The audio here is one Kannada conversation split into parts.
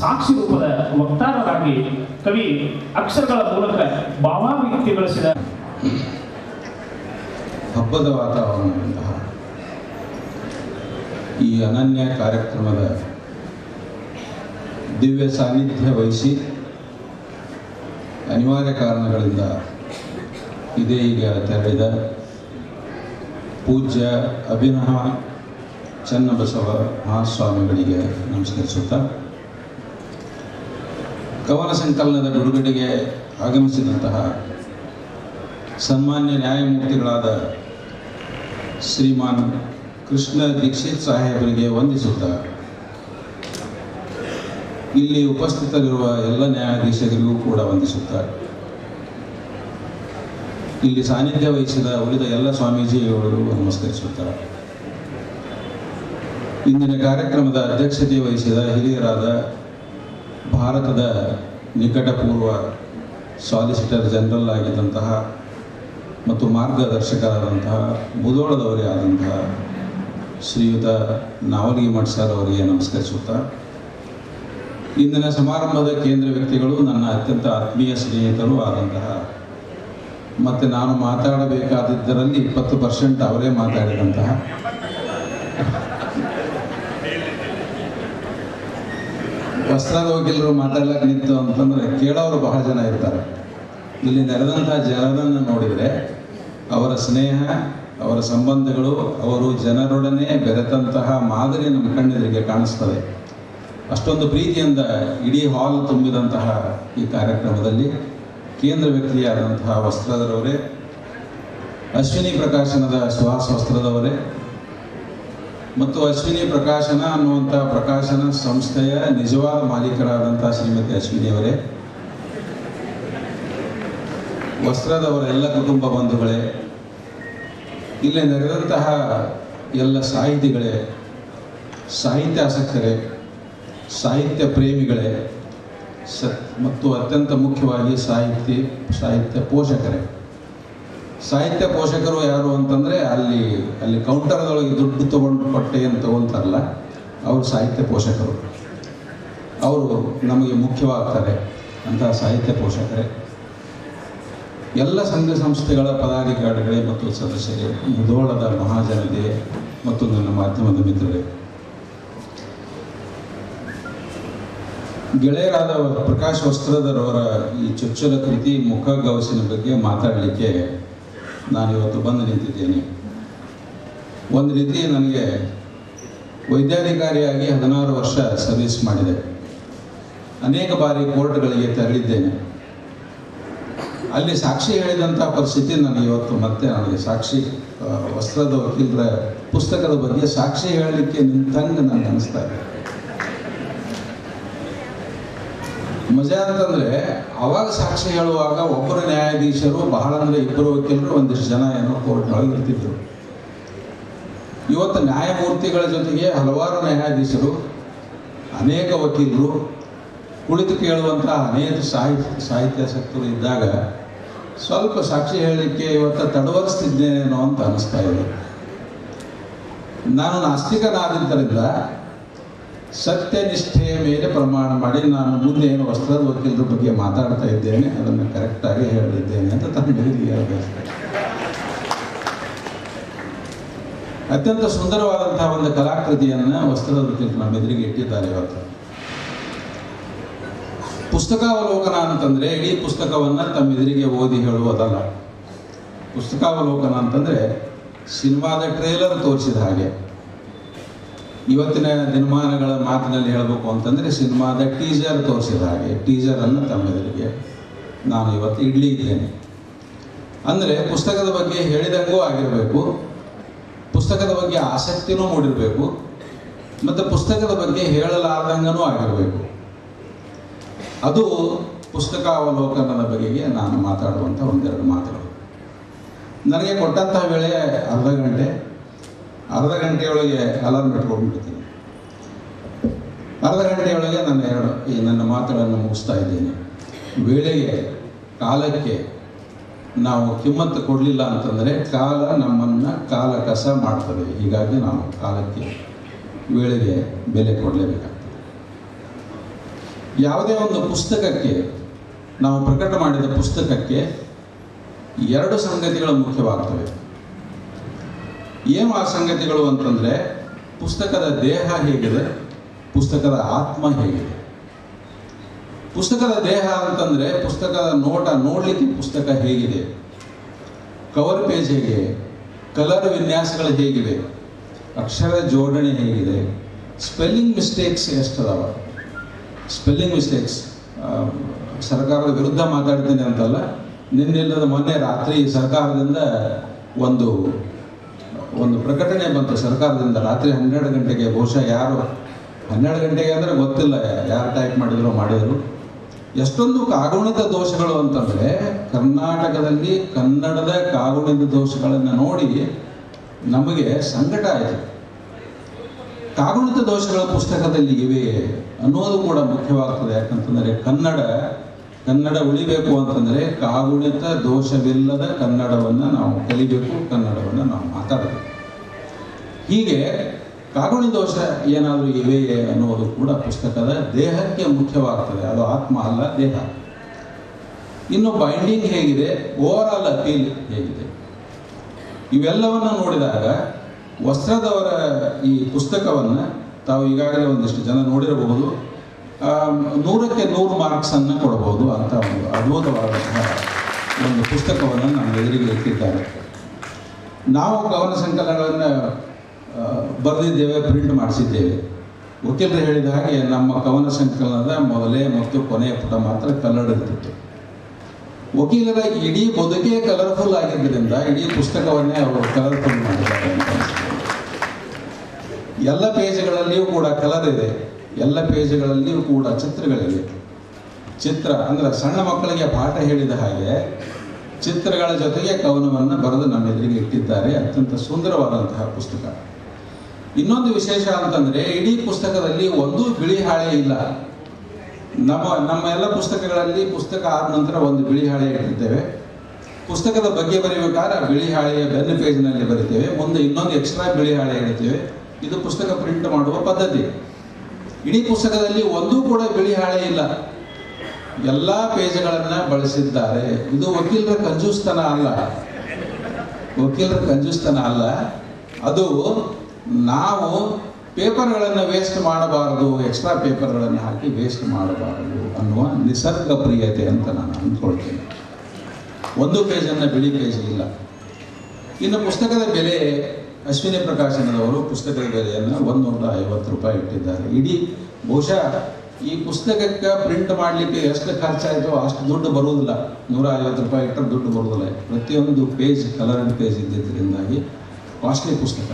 ಸಾಕ್ಷಿ ರೂಪದ ವಕ್ತಾರರಾಗಿ ಕವಿ ಅಕ್ಷರಗಳ ಮೂಲಕ ಭಾವಾಭಿವ್ಯಕ್ತಿಗೊಳಿಸಿದ ಹಬ್ಬದ ವಾತಾವರಣದಂತಹ ಈ ಅನನ್ಯ ಕಾರ್ಯಕ್ರಮದ ದಿವ್ಯ ಸಾನ್ನಿಧ್ಯ ವಹಿಸಿ ಅನಿವಾರ್ಯ ಕಾರಣಗಳಿಂದ ಇದೇ ಈಗ ತೆರಳಿದ ಪೂಜ್ಯ ಅಭಿನವ ಚನ್ನಬಸವ ಮಹಾಸ್ವಾಮಿಗಳಿಗೆ ನಮಸ್ಕರಿಸುತ್ತಾ ಕವನ ಸಂಕಲನದ ಬಿಡುಗಡೆಗೆ ಆಗಮಿಸಿದಂತಹ ಸನ್ಮಾನ್ಯ ನ್ಯಾಯಮೂರ್ತಿಗಳಾದ ಶ್ರೀಮಾನ್ ಕೃಷ್ಣ ದೀಕ್ಷಿತ್ ಸಾಹೇಬರಿಗೆ ವಂದಿಸುತ್ತಾ ಇಲ್ಲಿ ಉಪಸ್ಥಿತರಿರುವ ಎಲ್ಲ ನ್ಯಾಯಾಧೀಶರಿಗೂ ಕೂಡ ವಂದಿಸುತ್ತಾ ಇಲ್ಲಿ ಸಾನ್ನಿಧ್ಯ ವಹಿಸಿದ ಉಳಿದ ಎಲ್ಲ ಸ್ವಾಮೀಜಿಗಳಿಗೂ ನಮಸ್ಕರಿಸುತ್ತಾರೆ ಇಂದಿನ ಕಾರ್ಯಕ್ರಮದ ಅಧ್ಯಕ್ಷತೆ ವಹಿಸಿದ ಹಿರಿಯರಾದ ಭಾರತದ ನಿಕಟಪೂರ್ವ ಸಾಲಿಸಿಟರ್ ಜನರಲ್ ಆಗಿದ್ದಂತಹ ಮತ್ತು ಮಾರ್ಗದರ್ಶಕರಾದಂತಹ ಮುದೋಳದವರೇ ಆದಂತಹ ಶ್ರೀಯುತ ನಾವಲಗಿ ಮಠ್ ಸರ್ ಅವರಿಗೆ ನಮಸ್ಕರಿಸುತ್ತಾ ಇಂದಿನ ಸಮಾರಂಭದ ಕೇಂದ್ರ ವ್ಯಕ್ತಿಗಳು ನನ್ನ ಅತ್ಯಂತ ಆತ್ಮೀಯ ಸ್ನೇಹಿತರು ಆದಂತಹ ಮತ್ತು ನಾನು ಮಾತಾಡಬೇಕಾದದ್ದರಲ್ಲಿ ಇಪ್ಪತ್ತು ಪರ್ಸೆಂಟ್ ಅವರೇ ಮಾತಾಡಿದಂತಹ ವಸ್ತ್ರದ ವಕೀಲರು ಮಾತಾಡ್ಲಿಕ್ಕೆ ನಿಂತು ಅಂತಂದರೆ ಕೇಳೋರು ಬಹಳ ಜನ ಇರ್ತಾರೆ ಇಲ್ಲಿ ನೆರೆದಂಥ ಜನರನ್ನು ನೋಡಿದರೆ ಅವರ ಸ್ನೇಹ ಅವರ ಸಂಬಂಧಗಳು ಅವರು ಜನರೊಡನೆ ಬೆರೆತಂತಹ ಮಾದರಿ ನಮ್ಮ ಕಣ್ಣೆದುರಿಗೆ ಕಾಣಿಸ್ತದೆ ಅಷ್ಟೊಂದು ಪ್ರೀತಿಯಿಂದ ಇಡೀ ಹಾಲ್ ತುಂಬಿದಂತಹ ಈ ಕಾರ್ಯಕ್ರಮದಲ್ಲಿ ಕೇಂದ್ರ ವ್ಯಕ್ತಿಯಾದಂತಹ ವಸ್ತ್ರದವರೇ ಅಶ್ವಿನಿ ಪ್ರಕಾಶನದ ಸುಹಾಸ್ ವಸ್ತ್ರದವರೇ ಮತ್ತು ಅಶ್ವಿನಿ ಪ್ರಕಾಶನ ಅನ್ನುವಂಥ ಪ್ರಕಾಶನ ಸಂಸ್ಥೆಯ ನಿಜವಾದ ಮಾಲೀಕರಾದಂಥ ಶ್ರೀಮತಿ ಅಶ್ವಿನಿಯವರೇ ವಸ್ತ್ರದವರ ಎಲ್ಲ ಕುಟುಂಬ ಬಂಧುಗಳೇ ಇಲ್ಲಿ ನೆರೆದಂತಹ ಎಲ್ಲ ಸಾಹಿತಿಗಳೇ ಸಾಹಿತ್ಯ ಆಸಕ್ತರೇ ಸಾಹಿತ್ಯ ಪ್ರೇಮಿಗಳೇ ಸ ಮತ್ತು ಅತ್ಯಂತ ಮುಖ್ಯವಾಗಿ ಸಾಹಿತ್ಯ ಸಾಹಿತ್ಯ ಪೋಷಕರೇ ಸಾಹಿತ್ಯ ಪೋಷಕರು ಯಾರು ಅಂತಂದರೆ ಅಲ್ಲಿ ಅಲ್ಲಿ ಕೌಂಟರ್ದೊಳಗೆ ದುಡ್ಡು ತೊಗೊಂಡು ಕೊಟ್ಟೆ ಅಂತ ತಗೊಂತಾರಲ್ಲ ಅವರು ಸಾಹಿತ್ಯ ಪೋಷಕರು ಅವರು ನಮಗೆ ಮುಖ್ಯವಾಗ್ತಾರೆ ಅಂತಹ ಸಾಹಿತ್ಯ ಪೋಷಕರೇ ಎಲ್ಲ ಸಂಘ ಸಂಸ್ಥೆಗಳ ಪದಾಧಿಕಾರಿಗಳೇ ಮತ್ತು ಸದಸ್ಯರೇ ಮುಧೋಳದ ಮಹಾಜನತೆ ಮತ್ತು ನನ್ನ ಮಾಧ್ಯಮದ ಮಿತ್ರರೇ ಗೆಳೆಯರಾದ ಪ್ರಕಾಶ್ ವಸ್ತ್ರದರವರ ಈ ಚೊಚ್ಚಲ ಕೃತಿ ಮುಖಗವಸಿನ ಬಗ್ಗೆ ಮಾತಾಡಲಿಕ್ಕೆ ನಾನು ಇವತ್ತು ಬಂದು ನಿಂತಿದ್ದೇನೆ ಒಂದು ರೀತಿ ನನಗೆ ವೈದ್ಯಾಧಿಕಾರಿಯಾಗಿ ಹದಿನಾರು ವರ್ಷ ಸರ್ವಿಸ್ ಮಾಡಿದೆ ಅನೇಕ ಬಾರಿ ಕೋರ್ಟ್ಗಳಿಗೆ ತೆರಳಿದ್ದೇನೆ ಅಲ್ಲಿ ಸಾಕ್ಷಿ ಹೇಳಿದಂಥ ಪರಿಸ್ಥಿತಿ ನನಗೆ ಇವತ್ತು ಮತ್ತೆ ನನಗೆ ಸಾಕ್ಷಿ ಆ, ವಸ್ತ್ರದ ವಕೀಲರ ಪುಸ್ತಕದ ಬಗ್ಗೆ ಸಾಕ್ಷಿ ಹೇಳಲಿಕ್ಕೆ ನಿಂತಂಗೆ ನನಗೆ ಅನಿಸ್ತಾ ಇದೆ ಮಜಾ ಅಂತಂದ್ರೆ ಅವಾಗ ಸಾಕ್ಷಿ ಹೇಳುವಾಗ ಒಬ್ಬರು ನ್ಯಾಯಾಧೀಶರು ಬಹಳ ಅಂದ್ರೆ ಇಬ್ಬರು ವಕೀಲರು ಒಂದಿಷ್ಟು ಜನ ಏನೋ ಕೋರ್ಟ್ನೊಳಗೆ ಇರ್ತಿದ್ರು ಇವತ್ತು ನ್ಯಾಯಮೂರ್ತಿಗಳ ಜೊತೆಗೆ ಹಲವಾರು ನ್ಯಾಯಾಧೀಶರು ಅನೇಕ ವಕೀಲರು ಕುಳಿತು ಕೇಳುವಂತಹ ಅನೇಕ ಸಾಹಿತ್ಯ ಸಾಹಿತ್ಯಾಸಕ್ತರು ಇದ್ದಾಗ ಸ್ವಲ್ಪ ಸಾಕ್ಷಿ ಹೇಳಲಿಕ್ಕೆ ಇವತ್ತು ತಡವರಿಸ್ತಿದ್ದೇನೇನೋ ಅಂತ ಅನಿಸ್ತಾ ಇದೆ ನಾನು ನಾಸ್ತಿಕನಾದ್ದರಿಂದ ಸತ್ಯನಿಷ್ಠೆಯ ಮೇಲೆ ಪ್ರಮಾಣ ಮಾಡಿ ನಾನು ಮುಂದೆ ಏನು ವಸ್ತ್ರದ ವಕೀಲರ ಬಗ್ಗೆ ಮಾತಾಡ್ತಾ ಇದ್ದೇನೆ ಅದನ್ನು ಕರೆಕ್ಟಾಗಿ ಹೇಳಿದ್ದೇನೆ ಅಂತ ತಮ್ಮೆಲ್ಲರಿಗೂ ಹೇಳ್ಬೇಕು ಅತ್ಯಂತ ಸುಂದರವಾದಂತಹ ಒಂದು ಕಲಾಕೃತಿಯನ್ನು ವಸ್ತ್ರದ ವಕೀಲರು ನಮ್ಮ ಎದುರಿಗೆ ಇಟ್ಟಿದ್ದಾರೆ ಇವತ್ತು ಪುಸ್ತಕಾವಲೋಕನ ಅಂತಂದ್ರೆ ಇಡೀ ಪುಸ್ತಕವನ್ನ ತಮ್ಮ ಎದುರಿಗೆ ಓದಿ ಹೇಳುವುದಲ್ಲ ಪುಸ್ತಕಾವಲೋಕನ ಅಂತಂದ್ರೆ ಸಿನಿಮಾದ ಟ್ರೇಲರ್ ತೋರಿಸಿದ ಹಾಗೆ ಇವತ್ತಿನ ದಿನಮಾನಗಳ ಮಾತಿನಲ್ಲಿ ಹೇಳಬೇಕು ಅಂತಂದ್ರೆ ಸಿನಿಮಾದ ಟೀಸರ್ ತೋರಿಸಿದ ಹಾಗೆ ಟೀಸರ್ ಅನ್ನು ತಮ್ಮ ಎದುರಿಗೆ ನಾನು ಇವತ್ತು ಇಡ್ಲಿ ಇದ್ದೇನೆ ಅಂದರೆ ಪುಸ್ತಕದ ಬಗ್ಗೆ ಹೇಳಿದಂಗೂ ಆಗಿರಬೇಕು ಪುಸ್ತಕದ ಬಗ್ಗೆ ಆಸಕ್ತಿನೂ ಮೂಡಿರಬೇಕು ಮತ್ತು ಪುಸ್ತಕದ ಬಗ್ಗೆ ಹೇಳಲಾರ್ದಂಗನೂ ಆಗಿರಬೇಕು ಅದು ಪುಸ್ತಕಾವಲೋಕನದ ಬಗೆಗೆ ನಾನು ಮಾತಾಡುವಂಥ ಒಂದೆರಡು ಮಾತುಗಳು ನನಗೆ ಕೊಟ್ಟಂತಹ ವೇಳೆ ಅರ್ಧ ಗಂಟೆ ಅರ್ಧ ಗಂಟೆಯೊಳಗೆ ಅಲಾರ್ಮ್ ಇಟ್ಕೊಂಡ್ಬಿಡ್ತೀನಿ ಅರ್ಧ ಗಂಟೆಯೊಳಗೆ ನನ್ನ ಎರಡು ಈ ನನ್ನ ಮಾತುಗಳನ್ನು ಮುಗಿಸ್ತಾ ಇದ್ದೇನೆ ವೇಳೆಗೆ ಕಾಲಕ್ಕೆ ನಾವು ಕಿಮ್ಮತ್ತು ಕೊಡಲಿಲ್ಲ ಅಂತಂದರೆ ಕಾಲ ನಮ್ಮನ್ನು ಕಾಲ ಕಸ ಮಾಡ್ತದೆ ಹೀಗಾಗಿ ನಾವು ಕಾಲಕ್ಕೆ ವೇಳೆಗೆ ಬೆಲೆ ಕೊಡಲೇಬೇಕಾಗ್ತದೆ ಯಾವುದೇ ಒಂದು ಪುಸ್ತಕಕ್ಕೆ ನಾವು ಪ್ರಕಟ ಮಾಡಿದ ಪುಸ್ತಕಕ್ಕೆ ಎರಡು ಸಂಗತಿಗಳು ಮುಖ್ಯವಾಗ್ತವೆ ಏನು ಆ ಸಂಗತಿಗಳು ಅಂತಂದರೆ ಪುಸ್ತಕದ ದೇಹ ಹೇಗಿದೆ ಪುಸ್ತಕದ ಆತ್ಮ ಹೇಗಿದೆ ಪುಸ್ತಕದ ದೇಹ ಅಂತಂದರೆ ಪುಸ್ತಕದ ನೋಟ ನೋಡಲಿಕ್ಕೆ ಪುಸ್ತಕ ಹೇಗಿದೆ ಕವರ್ ಪೇಜ್ ಹೇಗೆ ಕಲರ್ ವಿನ್ಯಾಸಗಳು ಹೇಗಿವೆ ಅಕ್ಷರ ಜೋಡಣೆ ಹೇಗಿದೆ ಸ್ಪೆಲ್ಲಿಂಗ್ ಮಿಸ್ಟೇಕ್ಸ್ ಎಷ್ಟದಾವ ಸ್ಪೆಲ್ಲಿಂಗ್ ಮಿಸ್ಟೇಕ್ಸ್ ಸರ್ಕಾರದ ವಿರುದ್ಧ ಮಾತಾಡ್ತೀನಿ ಅಂತಲ್ಲ ನಿನ್ನೆಲ್ಲದ ಮೊನ್ನೆ ರಾತ್ರಿ ಸರ್ಕಾರದಿಂದ ಒಂದು ಒಂದು ಪ್ರಕಟಣೆ ಬಂತು ಸರ್ಕಾರದಿಂದ ರಾತ್ರಿ ಹನ್ನೆರಡು ಗಂಟೆಗೆ ಬಹುಶಃ ಯಾರು ಹನ್ನೆರಡು ಗಂಟೆಗೆ ಅಂದರೆ ಗೊತ್ತಿಲ್ಲ ಯಾರು ಟೈಪ್ ಮಾಡಿದ್ರು ಮಾಡಿದರು ಎಷ್ಟೊಂದು ಕಾಗುಣಿತ ದೋಷಗಳು ಅಂತಂದರೆ ಕರ್ನಾಟಕದಲ್ಲಿ ಕನ್ನಡದ ಕಾಗುಣಿತ ದೋಷಗಳನ್ನು ನೋಡಿ ನಮಗೆ ಸಂಕಟ ಆಯಿತು ಕಾಗುಣಿತ ದೋಷಗಳ ಪುಸ್ತಕದಲ್ಲಿ ಇವೆ ಅನ್ನೋದು ಕೂಡ ಮುಖ್ಯವಾಗ್ತದೆ ಯಾಕಂತಂದರೆ ಕನ್ನಡ ಕನ್ನಡ ಉಳಿಬೇಕು ಅಂತಂದರೆ ಕಾಗುಣಿತ ದೋಷವಿಲ್ಲದ ಕನ್ನಡವನ್ನು ನಾವು ಕಲಿಬೇಕು ಕನ್ನಡವನ್ನು ನಾವು ಮಾತಾಡಬೇಕು ಹೀಗೆ ಕಾಗುಣಿ ದೋಷ ಏನಾದರೂ ಇವೆಯೇ ಅನ್ನೋದು ಕೂಡ ಪುಸ್ತಕದ ದೇಹಕ್ಕೆ ಮುಖ್ಯವಾಗ್ತದೆ ಅದು ಆತ್ಮ ಅಲ್ಲ ದೇಹ ಇನ್ನು ಬೈಂಡಿಂಗ್ ಹೇಗಿದೆ ಓವರ್ ಆಲ್ ಅಪೀಲ್ ಹೇಗಿದೆ ಇವೆಲ್ಲವನ್ನು ನೋಡಿದಾಗ ವಸ್ತ್ರದವರ ಈ ಪುಸ್ತಕವನ್ನು ತಾವು ಈಗಾಗಲೇ ಒಂದಿಷ್ಟು ಜನ ನೋಡಿರಬಹುದು ಆ, ನೂರಕ್ಕೆ ನೂರು ಮಾರ್ಕ್ಸನ್ನು ಕೊಡಬಹುದು ಅಂತ ಒಂದು ಅದ್ಭುತವಾದಂತಹ ಒಂದು ಪುಸ್ತಕವನ್ನು ನಮ್ಮ ಎದುರಿಗೆ ಇಟ್ಟಿದ್ದಾರೆ ನಾವು ಕವನ ಸಂಕಲನಗಳನ್ನು ಆ, ಬರೆದಿದ್ದೇವೆ ಪ್ರಿಂಟ್ ಮಾಡಿಸಿದ್ದೇವೆ ವಕೀಲರು ಹೇಳಿದ ಹಾಗೆ ನಮ್ಮ ಕವನ ಸಂಕಲನದ ಮೊದಲೇ ಮತ್ತು ಕೊನೆಯ ಪುಟ ಮಾತ್ರ ಕನ್ನಡ ಇರ್ತಿತ್ತು ವಕೀಲರ ಇಡೀ ಬದುಕೇ ಕಲರ್ಫುಲ್ ಆಗಿದ್ದರಿಂದ ಇಡೀ ಪುಸ್ತಕವನ್ನೇ ಅವರು ಕಲರ್ಫುಲ್ ಮಾಡಿದ್ದಾರೆ ಅಂತ ಅನಿಸ್ತದೆ. ಎಲ್ಲ ಪೇಜ್ಗಳಲ್ಲಿಯೂ ಕೂಡ ಕಲರ್ ಇದೆ ಎಲ್ಲ ಪೇಜ್ಗಳಲ್ಲಿಯೂ ಕೂಡ ಚಿತ್ರಗಳಿವೆ ಚಿತ್ರ ಅಂದರೆ ಸಣ್ಣ ಮಕ್ಕಳಿಗೆ ಪಾಠ ಹೇಳಿದ ಹಾಗೆ ಚಿತ್ರಗಳ ಜೊತೆಗೆ ಕವನವನ್ನು ಬರೆದು ನಮ್ಮ ಎದುರಿಗೆ ಇಟ್ಟಿದ್ದಾರೆ ಅತ್ಯಂತ ಸುಂದರವಾದಂತಹ ಪುಸ್ತಕ ಇನ್ನೊಂದು ವಿಶೇಷ ಅಂತಂದರೆ ಇಡೀ ಪುಸ್ತಕದಲ್ಲಿ ಒಂದೂ ಬಿಳಿ ಹಾಳೆ ಇಲ್ಲ ನಮ್ಮ ನಮ್ಮ ಎಲ್ಲ ಪುಸ್ತಕಗಳಲ್ಲಿ ಪುಸ್ತಕ ಆದ ನಂತರ ಒಂದು ಬಿಳಿ ಹಾಳೆ ಇಟ್ಟಿರ್ತೇವೆ ಪುಸ್ತಕದ ಬಗ್ಗೆ ಬರೀಬೇಕಾದ್ರೆ ಆ ಬಿಳಿ ಹಾಳೆಯ ಬೆನ್ನು ಪೇಜ್ನಲ್ಲಿ ಬರಿತೇವೆ ಮುಂದೆ ಇನ್ನೊಂದು ಎಕ್ಸ್ಟ್ರಾ ಬಿಳಿ ಹಾಳೆ ಇಡ್ತೇವೆ ಇದು ಪುಸ್ತಕ ಪ್ರಿಂಟ್ ಮಾಡುವ ಪದ್ಧತಿ ಇಡೀ ಪುಸ್ತಕದಲ್ಲಿ ಒಂದೂ ಕೂಡ ಬಿಳಿ ಹಾಳೆ ಇಲ್ಲ ಎಲ್ಲ ಪೇಜ್ಗಳನ್ನು ಬಳಸಿದ್ದಾರೆ ಇದು ವಕೀಲರ ಕಂಜೂಸ್ತನ ಅಲ್ಲ ವಕೀಲರ ಕಂಜೂಸ್ತನ ಅಲ್ಲ ಅದು ನಾವು ಪೇಪರ್ಗಳನ್ನು ವೇಸ್ಟ್ ಮಾಡಬಾರದು ಎಕ್ಸ್ಟ್ರಾ ಪೇಪರ್ಗಳನ್ನು ಹಾಕಿ ವೇಸ್ಟ್ ಮಾಡಬಾರದು ಅನ್ನುವ ನಿಸರ್ಗ ಪ್ರಿಯತೆ ಅಂತ ನಾನು ಅಂದ್ಕೊಳ್ತೇನೆ ಒಂದು ಪೇಜನ್ನು ಬಿಳಿ ಪೇಜ್ ಇಲ್ಲ ಇನ್ನು ಪುಸ್ತಕದ ಬೆಲೆ ಅಶ್ವಿನಿ ಪ್ರಕಾಶನದವರು ಪುಸ್ತಕದ ಬೆಲೆಯನ್ನು ಒಂದೂರ ಐವತ್ತು ರೂಪಾಯಿ ಇಟ್ಟಿದ್ದಾರೆ ಇಡೀ ಬಹುಶಃ ಈ ಪುಸ್ತಕಕ್ಕೆ ಪ್ರಿಂಟ್ ಮಾಡಲಿಕ್ಕೆ ಎಷ್ಟು ಖರ್ಚಾಯಿತೋ ಅಷ್ಟು ದುಡ್ಡು ಬರುವುದಿಲ್ಲ ನೂರ ಐವತ್ತು ರೂಪಾಯಿ ಇಟ್ಟರೆ ದುಡ್ಡು ಬರುವುದಿಲ್ಲ ಪ್ರತಿಯೊಂದು ಪೇಜ್ ಕಲರ್ಡ್ ಪೇಜ್ ಇದ್ದಿದ್ದರಿಂದಾಗಿ ಕಾಸ್ಟ್ಲಿ ಪುಸ್ತಕ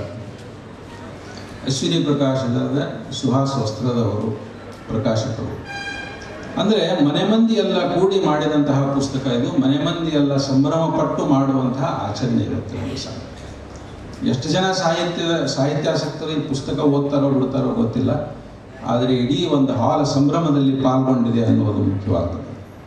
ಅಶ್ವಿನಿ ಪ್ರಕಾಶನದ ಸುಹಾಸ್ ವಸ್ತ್ರದವರು ಪ್ರಕಾಶಕರು ಅಂದರೆ ಮನೆ ಮಂದಿ ಎಲ್ಲ ಕೂಡಿ ಮಾಡಿದಂತಹ ಪುಸ್ತಕ ಇದು ಮನೆ ಮಂದಿ ಎಲ್ಲ ಸಂಭ್ರಮ ಪಟ್ಟು ಮಾಡುವಂತಹ ಆಚರಣೆ ಇರುತ್ತೆ ಈ ದಿವಸ ಎಷ್ಟು ಜನ ಸಾಹಿತ್ಯ ಸಾಹಿತ್ಯಾಸಕ್ತರು ಈ ಪುಸ್ತಕ ಓದ್ತಾರೋ ಬಿಡ್ತಾರೋ ಗೊತ್ತಿಲ್ಲ ಆದರೆ ಇಡೀ ಒಂದು ಹಾಲ ಸಂಭ್ರಮದಲ್ಲಿ ಪಾಲ್ಗೊಂಡಿದೆ ಅನ್ನುವುದು ಮುಖ್ಯವಾಗ್ತದೆ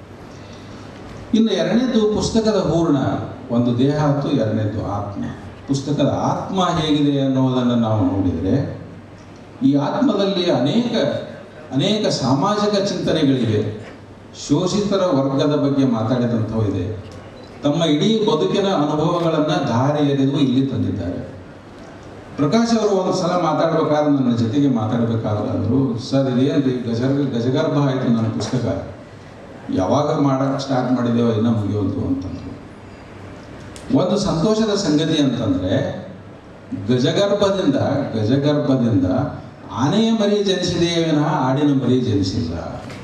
ಇನ್ನು ಎರಡನೇದು ಪುಸ್ತಕದ ಹೂರ್ಣ ಒಂದು ದೇಹ ಆಯ್ತು ಎರಡನೇದು ಆತ್ಮ ಪುಸ್ತಕದ ಆತ್ಮ ಹೇಗಿದೆ ಅನ್ನೋದನ್ನು ನಾವು ನೋಡಿದರೆ ಈ ಆತ್ಮದಲ್ಲಿ ಅನೇಕ ಅನೇಕ ಸಾಮಾಜಿಕ ಚಿಂತನೆಗಳಿವೆ ಶೋಷಿತರ ವರ್ಗದ ಬಗ್ಗೆ ಮಾತಾಡಿದಂಥವು ಇದೆ ತಮ್ಮ ಇಡೀ ಬದುಕಿನ ಅನುಭವಗಳನ್ನು ಧಾರೆ ಎರೆದು ಇಲ್ಲಿ ತಂದಿದ್ದಾರೆ ಪ್ರಕಾಶ್ ಅವರು ಒಂದು ಸಲ ಮಾತಾಡ್ಬೇಕಾದ್ರೆ ನನ್ನ ಜೊತೆಗೆ ಮಾತಾಡಬೇಕಾದ್ರೆ ಅಂದರು ಸರ್ ಇದೇನು ಗಜ ಗಜಗರ್ಭ ಆಯಿತು ನನ್ನ ಪುಸ್ತಕ ಯಾವಾಗ ಮಾಡಕ್ಕೆ ಸ್ಟಾರ್ಟ್ ಮಾಡಿದ್ದೇವೋ ಇನ್ನೂ ಮುಗಿಯೋದು ಅಂತಂದ್ರು ಒಂದು ಸಂತೋಷದ ಸಂಗತಿ ಅಂತಂದರೆ ಗಜಗರ್ಭದಿಂದ ಗಜಗರ್ಭದಿಂದ ಆನೆಯ ಮರಿ ಜನಿಸಿದೆಯೇ ವಿನಃ ಆಡಿನ ಮರಿ ಜನಿಸಿಲ್ಲ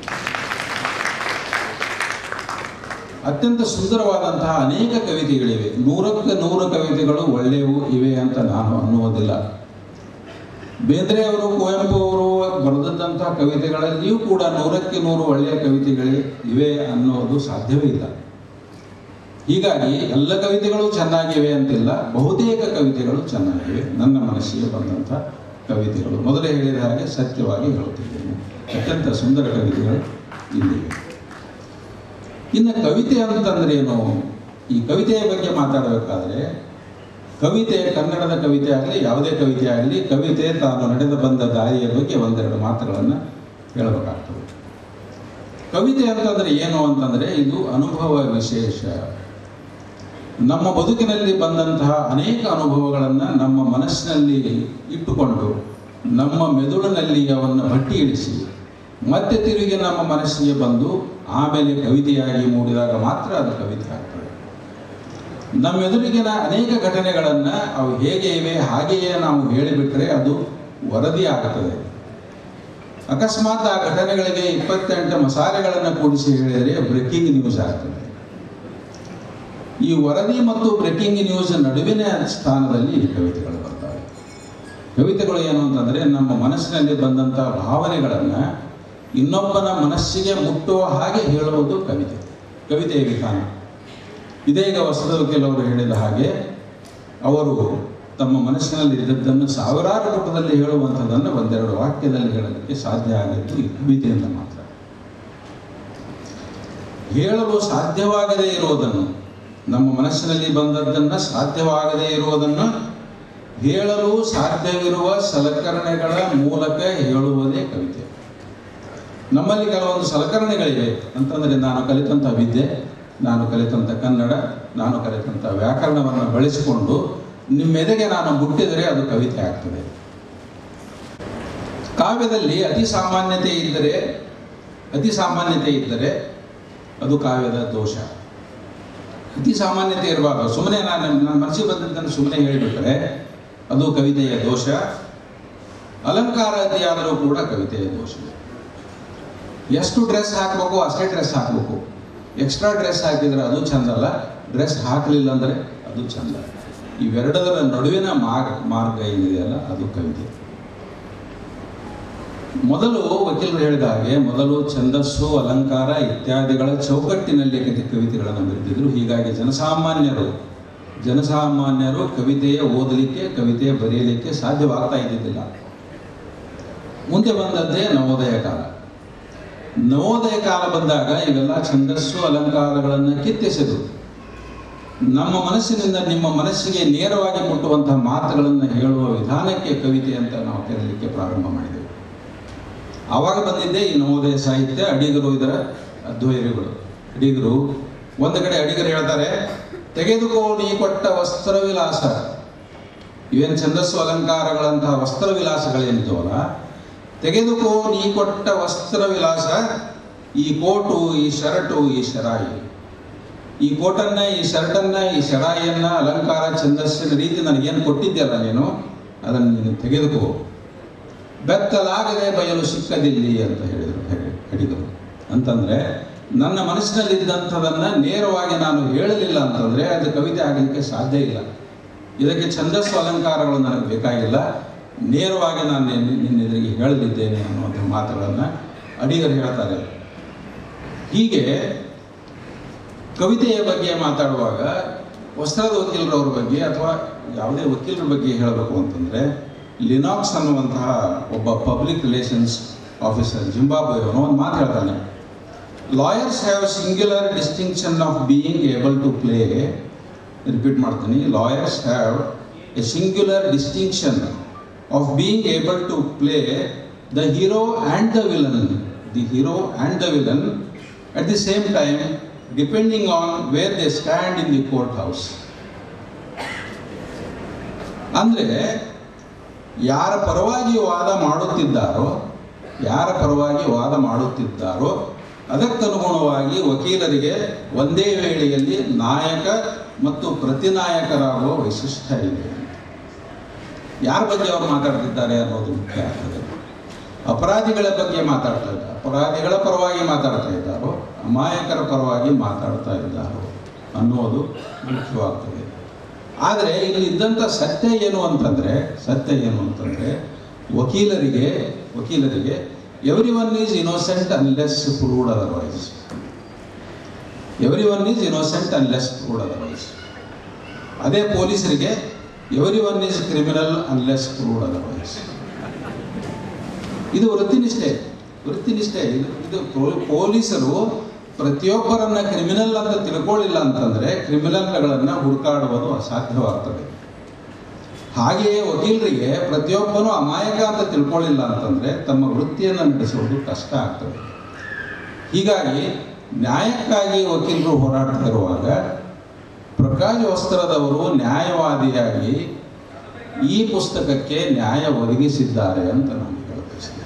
ಅತ್ಯಂತ ಸುಂದರವಾದಂತಹ ಅನೇಕ ಕವಿತೆಗಳಿವೆ ನೂರಕ್ಕೆ ನೂರು ಕವಿತೆಗಳು ಒಳ್ಳೆಯವು ಇವೆ ಅಂತ ನಾನು ಅನ್ನುವುದಿಲ್ಲ ಬೇಂದ್ರೆ ಅವರು ಕುವೆಂಪು ಅವರು ಬರೆದದ್ದಂತಹ ಕವಿತೆಗಳಲ್ಲಿಯೂ ಕೂಡ ನೂರಕ್ಕೆ ನೂರು ಒಳ್ಳೆಯ ಕವಿತೆಗಳೇ ಇವೆ ಅನ್ನೋದು ಸಾಧ್ಯವೇ ಇಲ್ಲ ಹೀಗಾಗಿ ಎಲ್ಲ ಕವಿತೆಗಳು ಚೆನ್ನಾಗಿವೆ ಅಂತಿಲ್ಲ ಬಹುತೇಕ ಕವಿತೆಗಳು ಚೆನ್ನಾಗಿವೆ ನನ್ನ ಮನಸ್ಸಿಗೆ ಬಂದಂಥ ಕವಿತೆಗಳು ಮೊದಲೇ ಹೇಳಿದ ಹಾಗೆ ಸತ್ಯವಾಗಿ ಹೇಳುತ್ತಿದ್ದೇನೆ ಅತ್ಯಂತ ಸುಂದರ ಕವಿತೆಗಳು ಇಲ್ಲಿವೆ ಇನ್ನು ಕವಿತೆ ಅಂತಂದ್ರೆ ಏನು ಈ ಕವಿತೆಯ ಬಗ್ಗೆ ಮಾತಾಡಬೇಕಾದ್ರೆ ಕವಿತೆ ಕನ್ನಡದ ಕವಿತೆ ಆಗಲಿ ಯಾವುದೇ ಕವಿತೆ ಆಗಲಿ ಕವಿತೆ ತಾನು ನಡೆದು ಬಂದ ದಾರಿಯ ಬಗ್ಗೆ ಒಂದೆರಡು ಮಾತುಗಳನ್ನು ಹೇಳಬೇಕಾಗ್ತದೆ ಕವಿತೆ ಅಂತಂದ್ರೆ ಏನು ಅಂತಂದ್ರೆ ಇದು ಅನುಭವ ವಿಶೇಷ ನಮ್ಮ ಬದುಕಿನಲ್ಲಿ ಬಂದಂತಹ ಅನೇಕ ಅನುಭವಗಳನ್ನು ನಮ್ಮ ಮನಸ್ಸಿನಲ್ಲಿ ಇಟ್ಟುಕೊಂಡು ನಮ್ಮ ಮೆದುಳಿನಲ್ಲಿ ಅವನ್ನು ಭಟ್ಟಿ ಇಳಿಸಿ ಮತ್ತೆ ತಿರುಗಿ ನಮ್ಮ ಮನಸ್ಸಿಗೆ ಬಂದು ಆಮೇಲೆ ಕವಿತೆಯಾಗಿ ಮೂಡಿದಾಗ ಮಾತ್ರ ಅದು ಕವಿತೆ ಆಗ್ತದೆ ನಮ್ಮ ಎದುರಿಗಿನ ಅನೇಕ ಘಟನೆಗಳನ್ನು ಅವು ಹೇಗೆ ಇವೆ ಹಾಗೆಯೇ ನಾವು ಹೇಳಿಬಿಟ್ರೆ ಅದು ವರದಿ ಆಗುತ್ತದೆ ಅಕಸ್ಮಾತ್ ಆ ಘಟನೆಗಳಿಗೆ ಇಪ್ಪತ್ತೆಂಟು ಮಸಾಲೆಗಳನ್ನು ಕೂಡಿಸಿ ಹೇಳಿದರೆ ಬ್ರೇಕಿಂಗ್ ನ್ಯೂಸ್ ಆಗ್ತದೆ ಈ ವರದಿ ಮತ್ತು ಬ್ರೇಕಿಂಗ್ ನ್ಯೂಸ್ ನಡುವಿನ ಸ್ಥಾನದಲ್ಲಿ ಈ ಕವಿತೆಗಳು ಬರ್ತವೆ ಕವಿತೆಗಳು ಏನು ಅಂತಂದರೆ ನಮ್ಮ ಮನಸ್ಸಿನಲ್ಲಿ ಬಂದಂಥ ಭಾವನೆಗಳನ್ನು ಇನ್ನೊಬ್ಬನ ಮನಸ್ಸಿಗೆ ಮುಟ್ಟುವ ಹಾಗೆ ಹೇಳುವುದು ಕವಿತೆ ಕವಿತೆಯ ವಿಧಾನ ಇದೀಗ ಹೊಸದರು ಕೆಲವರು ಹೇಳಿದ ಹಾಗೆ ಅವರು ತಮ್ಮ ಮನಸ್ಸಿನಲ್ಲಿ ಇದ್ದದ್ದನ್ನು ಸಾವಿರಾರು ರೂಪದಲ್ಲಿ ಹೇಳುವಂಥದ್ದನ್ನು ಒಂದೆರಡು ವಾಕ್ಯದಲ್ಲಿ ಹೇಳಲಿಕ್ಕೆ ಸಾಧ್ಯ ಆಗಿದ್ದು ಈ ಕವಿತೆಯಿಂದ ಮಾತ್ರ ಹೇಳಲು ಸಾಧ್ಯವಾಗದೇ ಇರುವುದನ್ನು ನಮ್ಮ ಮನಸ್ಸಿನಲ್ಲಿ ಬಂದದ್ದನ್ನು ಸಾಧ್ಯವಾಗದೇ ಇರುವುದನ್ನು ಹೇಳಲು ಸಾಧ್ಯವಿರುವ ಸಲಕರಣೆಗಳ ಮೂಲಕ ಹೇಳುವುದೇ ಕವಿತೆ ನಮ್ಮಲ್ಲಿ ಕೆಲವೊಂದು ಸಲಕರಣೆಗಳಿವೆ ಅಂತಂದರೆ ನಾನು ಕಲಿತಂಥ ವಿದ್ಯೆ ನಾನು ಕಲಿತಂಥ ಕನ್ನಡ ನಾನು ಕಲಿತಂಥ ವ್ಯಾಕರಣವನ್ನು ಬಳಸಿಕೊಂಡು ನಿಮ್ಮೆದೆಗೆ ನಾನು ಮುಟ್ಟಿದರೆ ಅದು ಕವಿತೆ ಆಗ್ತದೆ ಕಾವ್ಯದಲ್ಲಿ ಅತಿ ಸಾಮಾನ್ಯತೆ ಇದ್ದರೆ ಅತಿ ಸಾಮಾನ್ಯತೆ ಇದ್ದರೆ ಅದು ಕಾವ್ಯದ ದೋಷ ಅತಿ ಸಾಮಾನ್ಯತೆ ಇರಬಾರ್ದು ಸುಮ್ಮನೆ ನಾನು ನನ್ನ ಮನಸ್ಸಿಗೆ ಬಂದಿದ್ದನ್ನು ಸುಮ್ಮನೆ ಹೇಳಿಬಿಟ್ರೆ ಅದು ಕವಿತೆಯ ದೋಷ ಅಲಂಕಾರ ಅತಿಯಾದರೂ ಕೂಡ ಕವಿತೆಯ ದೋಷ ಎಷ್ಟು ಡ್ರೆಸ್ ಹಾಕಬೇಕು ಅಷ್ಟೇ ಡ್ರೆಸ್ ಹಾಕಬೇಕು ಎಕ್ಸ್ಟ್ರಾ ಡ್ರೆಸ್ ಹಾಕಿದರೆ ಅದು ಚಂದಲ್ಲ ಡ್ರೆಸ್ ಹಾಕಲಿಲ್ಲ ಅಂದರೆ ಅದು ಚಂದ ಇವೆರಡರ ನಡುವಿನ ಮಾರ್ಗ ಮಾರ್ಗ ಏನಿದೆಯಲ್ಲ ಅದು ಕವಿತೆ ಮೊದಲು ವಕೀಲರು ಹೇಳಿದ ಹಾಗೆ ಮೊದಲು ಛಂದಸ್ಸು ಅಲಂಕಾರ ಇತ್ಯಾದಿಗಳ ಚೌಕಟ್ಟಿನಲ್ಲಿ ಕತೆ ಕವಿತೆಗಳನ್ನು ಬರೆದಿದ್ರು ಹೀಗಾಗಿ ಜನಸಾಮಾನ್ಯರು ಜನಸಾಮಾನ್ಯರು ಕವಿತೆಯ ಓದಲಿಕ್ಕೆ ಕವಿತೆ ಬರೆಯಲಿಕ್ಕೆ ಸಾಧ್ಯವಾಗ್ತಾ ಇದ್ದಿದ್ದಿಲ್ಲ ಮುಂದೆ ಬಂದದ್ದೇ ನವೋದಯ ಕಾಲ ನವೋದಯ ಕಾಲ ಬಂದಾಗ ಇವೆಲ್ಲ ಛಂದಸ್ಸು ಅಲಂಕಾರಗಳನ್ನು ಕಿತ್ತೆಸೆದು ನಮ್ಮ ಮನಸ್ಸಿನಿಂದ ನಿಮ್ಮ ಮನಸ್ಸಿಗೆ ನೇರವಾಗಿ ಮುಟ್ಟುವಂತಹ ಮಾತುಗಳನ್ನು ಹೇಳುವ ವಿಧಾನಕ್ಕೆ ಕವಿತೆ ಅಂತ ನಾವು ಕರೀಲಿಕ್ಕೆ ಪ್ರಾರಂಭ ಮಾಡಿದೆವು ಆವಾಗ ಬಂದಿದ್ದೇ ಈ ನವೋದಯ ಸಾಹಿತ್ಯ ಅಡಿಗರು ಇದರ ಅದ್ವೈರಿಗಳು ಅಡಿಗರು ಒಂದು ಕಡೆ ಅಡಿಗರು ಹೇಳ್ತಾರೆ ತೆಗೆದುಕೋ ನೀ ಕೊಟ್ಟ ವಸ್ತ್ರ ವಿಲಾಸ ಇವೇನು ಛಂದಸ್ಸು ಅಲಂಕಾರಗಳಂತಹ ವಸ್ತ್ರ ವಿಲಾಸಗಳೇನಿದ್ದಾವಲ್ಲ ತೆಗೆದುಕೋ ನೀ ಕೊಟ್ಟ ವಸ್ತ್ರ ವಿಲಾಸ ಈ ಕೋಟು ಈ ಶರ್ಟು ಈ ಶರಾಯಿ ಈ ಕೋಟನ್ನ ಈ ಶರ್ಟನ್ನ ಈ ಶರಾಯಿಯನ್ನ ಅಲಂಕಾರ ಛಂದಸ್ಸಿನ ರೀತಿ ನನಗೇನು ಕೊಟ್ಟಿದ್ಯಲ್ಲ ನೀನು ಅದನ್ನು ನೀನು ತೆಗೆದುಕೋ ಬೆತ್ತಲಾಗದೆ ಬಯಲು ಸಿಕ್ಕದಿಲ್ಲಿ ಅಂತ ಹೇಳಿದರು ಹೇಳಿದರು ಅಂತಂದ್ರೆ ನನ್ನ ಮನಸ್ಸಿನಲ್ಲಿದ್ದಂಥದನ್ನ ನೇರವಾಗಿ ನಾನು ಹೇಳಲಿಲ್ಲ ಅಂತಂದ್ರೆ ಅದು ಕವಿತೆ ಆಗಲಿಕ್ಕೆ ಸಾಧ್ಯ ಇಲ್ಲ ಇದಕ್ಕೆ ಛಂದಸ್ಸು ಅಲಂಕಾರಗಳು ನನಗೆ ಬೇಕಾಗಿಲ್ಲ ನೇರವಾಗಿ ನಾನು ನಿನ್ನ ನಿನ್ನ ಎದುರಿಗೆ ಹೇಳಲಿದ್ದೇನೆ ಅನ್ನುವಂಥ ಮಾತುಗಳನ್ನು ಅಡಿಗರು ಹೇಳ್ತಾರೆ ಹೀಗೆ ಕವಿತೆಯ ಬಗ್ಗೆ ಮಾತಾಡುವಾಗ ವಸ್ತ್ರದ ವಕೀಲರವ್ರ ಬಗ್ಗೆ ಅಥವಾ ಯಾವುದೇ ವಕೀಲರ ಬಗ್ಗೆ ಹೇಳಬೇಕು ಅಂತಂದರೆ ಲಿನಾಕ್ಸ್ ಅನ್ನುವಂತಹ ಒಬ್ಬ ಪಬ್ಲಿಕ್ ರಿಲೇಷನ್ಸ್ ಆಫೀಸರ್ ಜಿಂಬಾಬ್ವೆಯವನು ಒಂದು ಮಾತು ಹೇಳ್ತಾನೆ lawyers have singular distinction of being able to play repeat ಮಾಡ್ತೀನಿ lawyers have a singular distinction of being able to play the hero and the villain the hero and the villain at the same time depending on where they stand in the court house ಅಂದರೆ ಯಾರ ಪರವಾಗಿ ವಾದ ಮಾಡುತ್ತಿದ್ದಾರೋ ಯಾರ ಪರವಾಗಿ ವಾದ ಮಾಡುತ್ತಿದ್ದಾರೋ ಅದಕ್ಕನುಗುಣವಾಗಿ ವಕೀಲರಿಗೆ ಒಂದೇ ವೇಳೆಯಲ್ಲಿ ನಾಯಕ ಮತ್ತು ಪ್ರತಿನಾಯಕರಾಗುವ ವೈಶಿಷ್ಟ್ಯ ಇದೆ ಯಾರ ಬಗ್ಗೆ ಅವರು ಮಾತಾಡ್ತಿದ್ದಾರೆ ಅನ್ನೋದು ಮುಖ್ಯ ಆಗ್ತದೆ ಅಪರಾಧಿಗಳ ಬಗ್ಗೆ ಮಾತಾಡ್ತಾ ಇದ್ದಾರೆ ಅಪರಾಧಿಗಳ ಪರವಾಗಿ ಮಾತಾಡ್ತಾ ಇದ್ದಾರೋ ಅಮಾಯಕರ ಪರವಾಗಿ ಮಾತಾಡ್ತಾ ಇದ್ದಾರೋ ಅನ್ನೋದು ಮುಖ್ಯವಾಗ್ತದೆ ಆದರೆ ಇಲ್ಲಿ ಇದ್ದಂಥ ಸತ್ಯ ಏನು ಅಂತಂದರೆ ಸತ್ಯ ಏನು ಅಂತಂದರೆ ವಕೀಲರಿಗೆ ವಕೀಲರಿಗೆ everyone is innocent unless proved otherwise everyone is innocent unless proved otherwise ಅದೇ ಪೊಲೀಸರಿಗೆ everyone is criminal unless proved otherwise ಇದು ವೃತ್ತಿನಿಷ್ಠೆ ವೃತ್ತಿನಿಷ್ಠೆ ಇದು ಇದು ಪೊ- ಪೊಲೀಸರು ಪ್ರತಿಯೊಬ್ಬರನ್ನ ಕ್ರಿಮಿನಲ್ ಅಂತ ತಿಳ್ಕೊಳ್ಳಿಲ್ಲ ಅಂತಂದ್ರೆ ಕ್ರಿಮಿನಲ್ಗಳನ್ನು ಹುಡುಕಾಡುವುದು ಅಸಾಧ್ಯವಾಗ್ತದೆ ಹಾಗೆಯೇ ವಕೀಲರಿಗೆ ಪ್ರತಿಯೊಬ್ಬನು ಅಮಾಯಕ ಅಂತ ತಿಳ್ಕೊಳ್ಳಿಲ್ಲ ಅಂತಂದ್ರೆ ತಮ್ಮ ವೃತ್ತಿಯನ್ನು ನಡೆಸುವುದು ಕಷ್ಟ ಆಗ್ತದೆ ಹೀಗಾಗಿ ನ್ಯಾಯಕ್ಕಾಗಿ ವಕೀಲರು ಹೋರಾಡ್ತಾ ಇರುವಾಗ ಪ್ರಕಾಶ್ ವಸ್ತ್ರದವರು ನ್ಯಾಯವಾದಿಯಾಗಿ ಈ ಪುಸ್ತಕಕ್ಕೆ ನ್ಯಾಯ ಒದಗಿಸಿದ್ದಾರೆ ಅಂತ ನಾನು ಹೇಳಬಯಸ್ತೇನೆ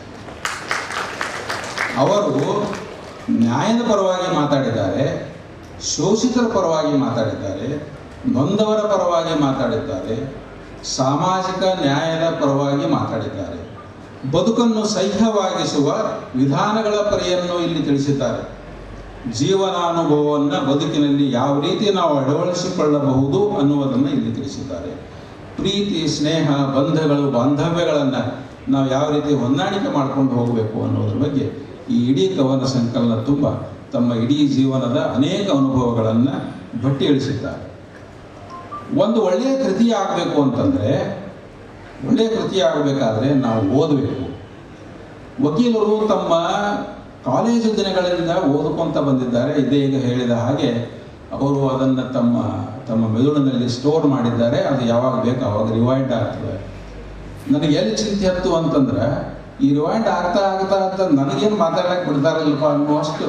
ಅವರು ನ್ಯಾಯದ ಪರವಾಗಿ ಮಾತಾಡಿದ್ದಾರೆ ಶೋಷಿತರ ಪರವಾಗಿ ಮಾತಾಡಿದ್ದಾರೆ ನೊಂದವರ ಪರವಾಗಿ ಮಾತಾಡಿದ್ದಾರೆ ಸಾಮಾಜಿಕ ನ್ಯಾಯದ ಪರವಾಗಿ ಮಾತಾಡಿದ್ದಾರೆ ಬದುಕನ್ನು ಸಹ್ಯವಾಗಿಸುವ ವಿಧಾನಗಳ ಪರಿಯನ್ನು ಇಲ್ಲಿ ತಿಳಿಸಿದ್ದಾರೆ ಜೀವನಾನುಭವವನ್ನು ಬದುಕಿನಲ್ಲಿ ಯಾವ ರೀತಿ ನಾವು ಅಳವಡಿಸಿಕೊಳ್ಳಬಹುದು ಅನ್ನುವುದನ್ನು ಇಲ್ಲಿ ತಿಳಿಸಿದ್ದಾರೆ ಪ್ರೀತಿ ಸ್ನೇಹ ಬಂಧಗಳು ಬಾಂಧವ್ಯಗಳನ್ನು ನಾವು ಯಾವ ರೀತಿ ಹೊಂದಾಣಿಕೆ ಮಾಡ್ಕೊಂಡು ಹೋಗಬೇಕು ಅನ್ನೋದ್ರ ಬಗ್ಗೆ ಈ ಇಡೀ ಕವನ ಸಂಕಲನ ತುಂಬ ತಮ್ಮ ಇಡೀ ಜೀವನದ ಅನೇಕ ಅನುಭವಗಳನ್ನು ಭಟ್ಟಿ ಇಳಿಸಿದ್ದಾರೆ ಒಂದು ಒಳ್ಳೆಯ ಕೃತಿ ಆಗಬೇಕು ಅಂತಂದರೆ ಒಳ್ಳೆಯ ಕೃತಿ ಆಗಬೇಕಾದ್ರೆ ನಾವು ಓದಬೇಕು ವಕೀಲರು ತಮ್ಮ ಕಾಲೇಜು ದಿನಗಳಿಂದ ಓದ್ಕೊಂತ ಬಂದಿದ್ದಾರೆ ಇದೇ ಈಗ ಹೇಳಿದ ಹಾಗೆ ಅವರು ಅದನ್ನು ತಮ್ಮ ತಮ್ಮ ಮೆದುಳಿನಲ್ಲಿ ಸ್ಟೋರ್ ಮಾಡಿದ್ದಾರೆ ಅದು ಯಾವಾಗ ಬೇಕು ಆವಾಗ ರಿವೈಂಡ್ ಆಗ್ತದೆ ನನಗೆ ಎಲ್ಲಿ ಚಿಂತೆ ಹತ್ತು ಅಂತಂದ್ರೆ ಈ ರಿವೈಂಡ್ ಆಗ್ತಾ ಆಗ್ತಾ ಅಂತ ನನಗೇನು ಮಾತಾಡಕ್ಕೆ ಬಿಡ್ತಾರಲ್ಲಪ್ಪ ಅನ್ನುವಷ್ಟು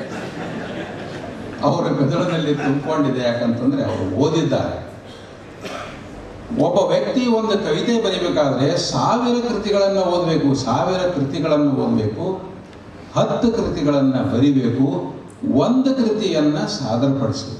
ಅವರ ಮೆದುಳಿನಲ್ಲಿ ತುಂಬಿಕೊಂಡಿದೆ ಯಾಕಂತಂದ್ರೆ ಅವರು ಓದಿದ್ದಾರೆ ಒಬ್ಬ ವ್ಯಕ್ತಿ ಒಂದು ಕವಿತೆ ಬರಿಬೇಕಾದ್ರೆ ಸಾವಿರ ಕೃತಿಗಳನ್ನು ಓದಬೇಕು ಸಾವಿರ ಕೃತಿಗಳನ್ನು ಓದಬೇಕು ಹತ್ತು ಕೃತಿಗಳನ್ನು ಬರಿಬೇಕು ಒಂದು ಕೃತಿಯನ್ನು ಸಾದರಪಡಿಸಬೇಕು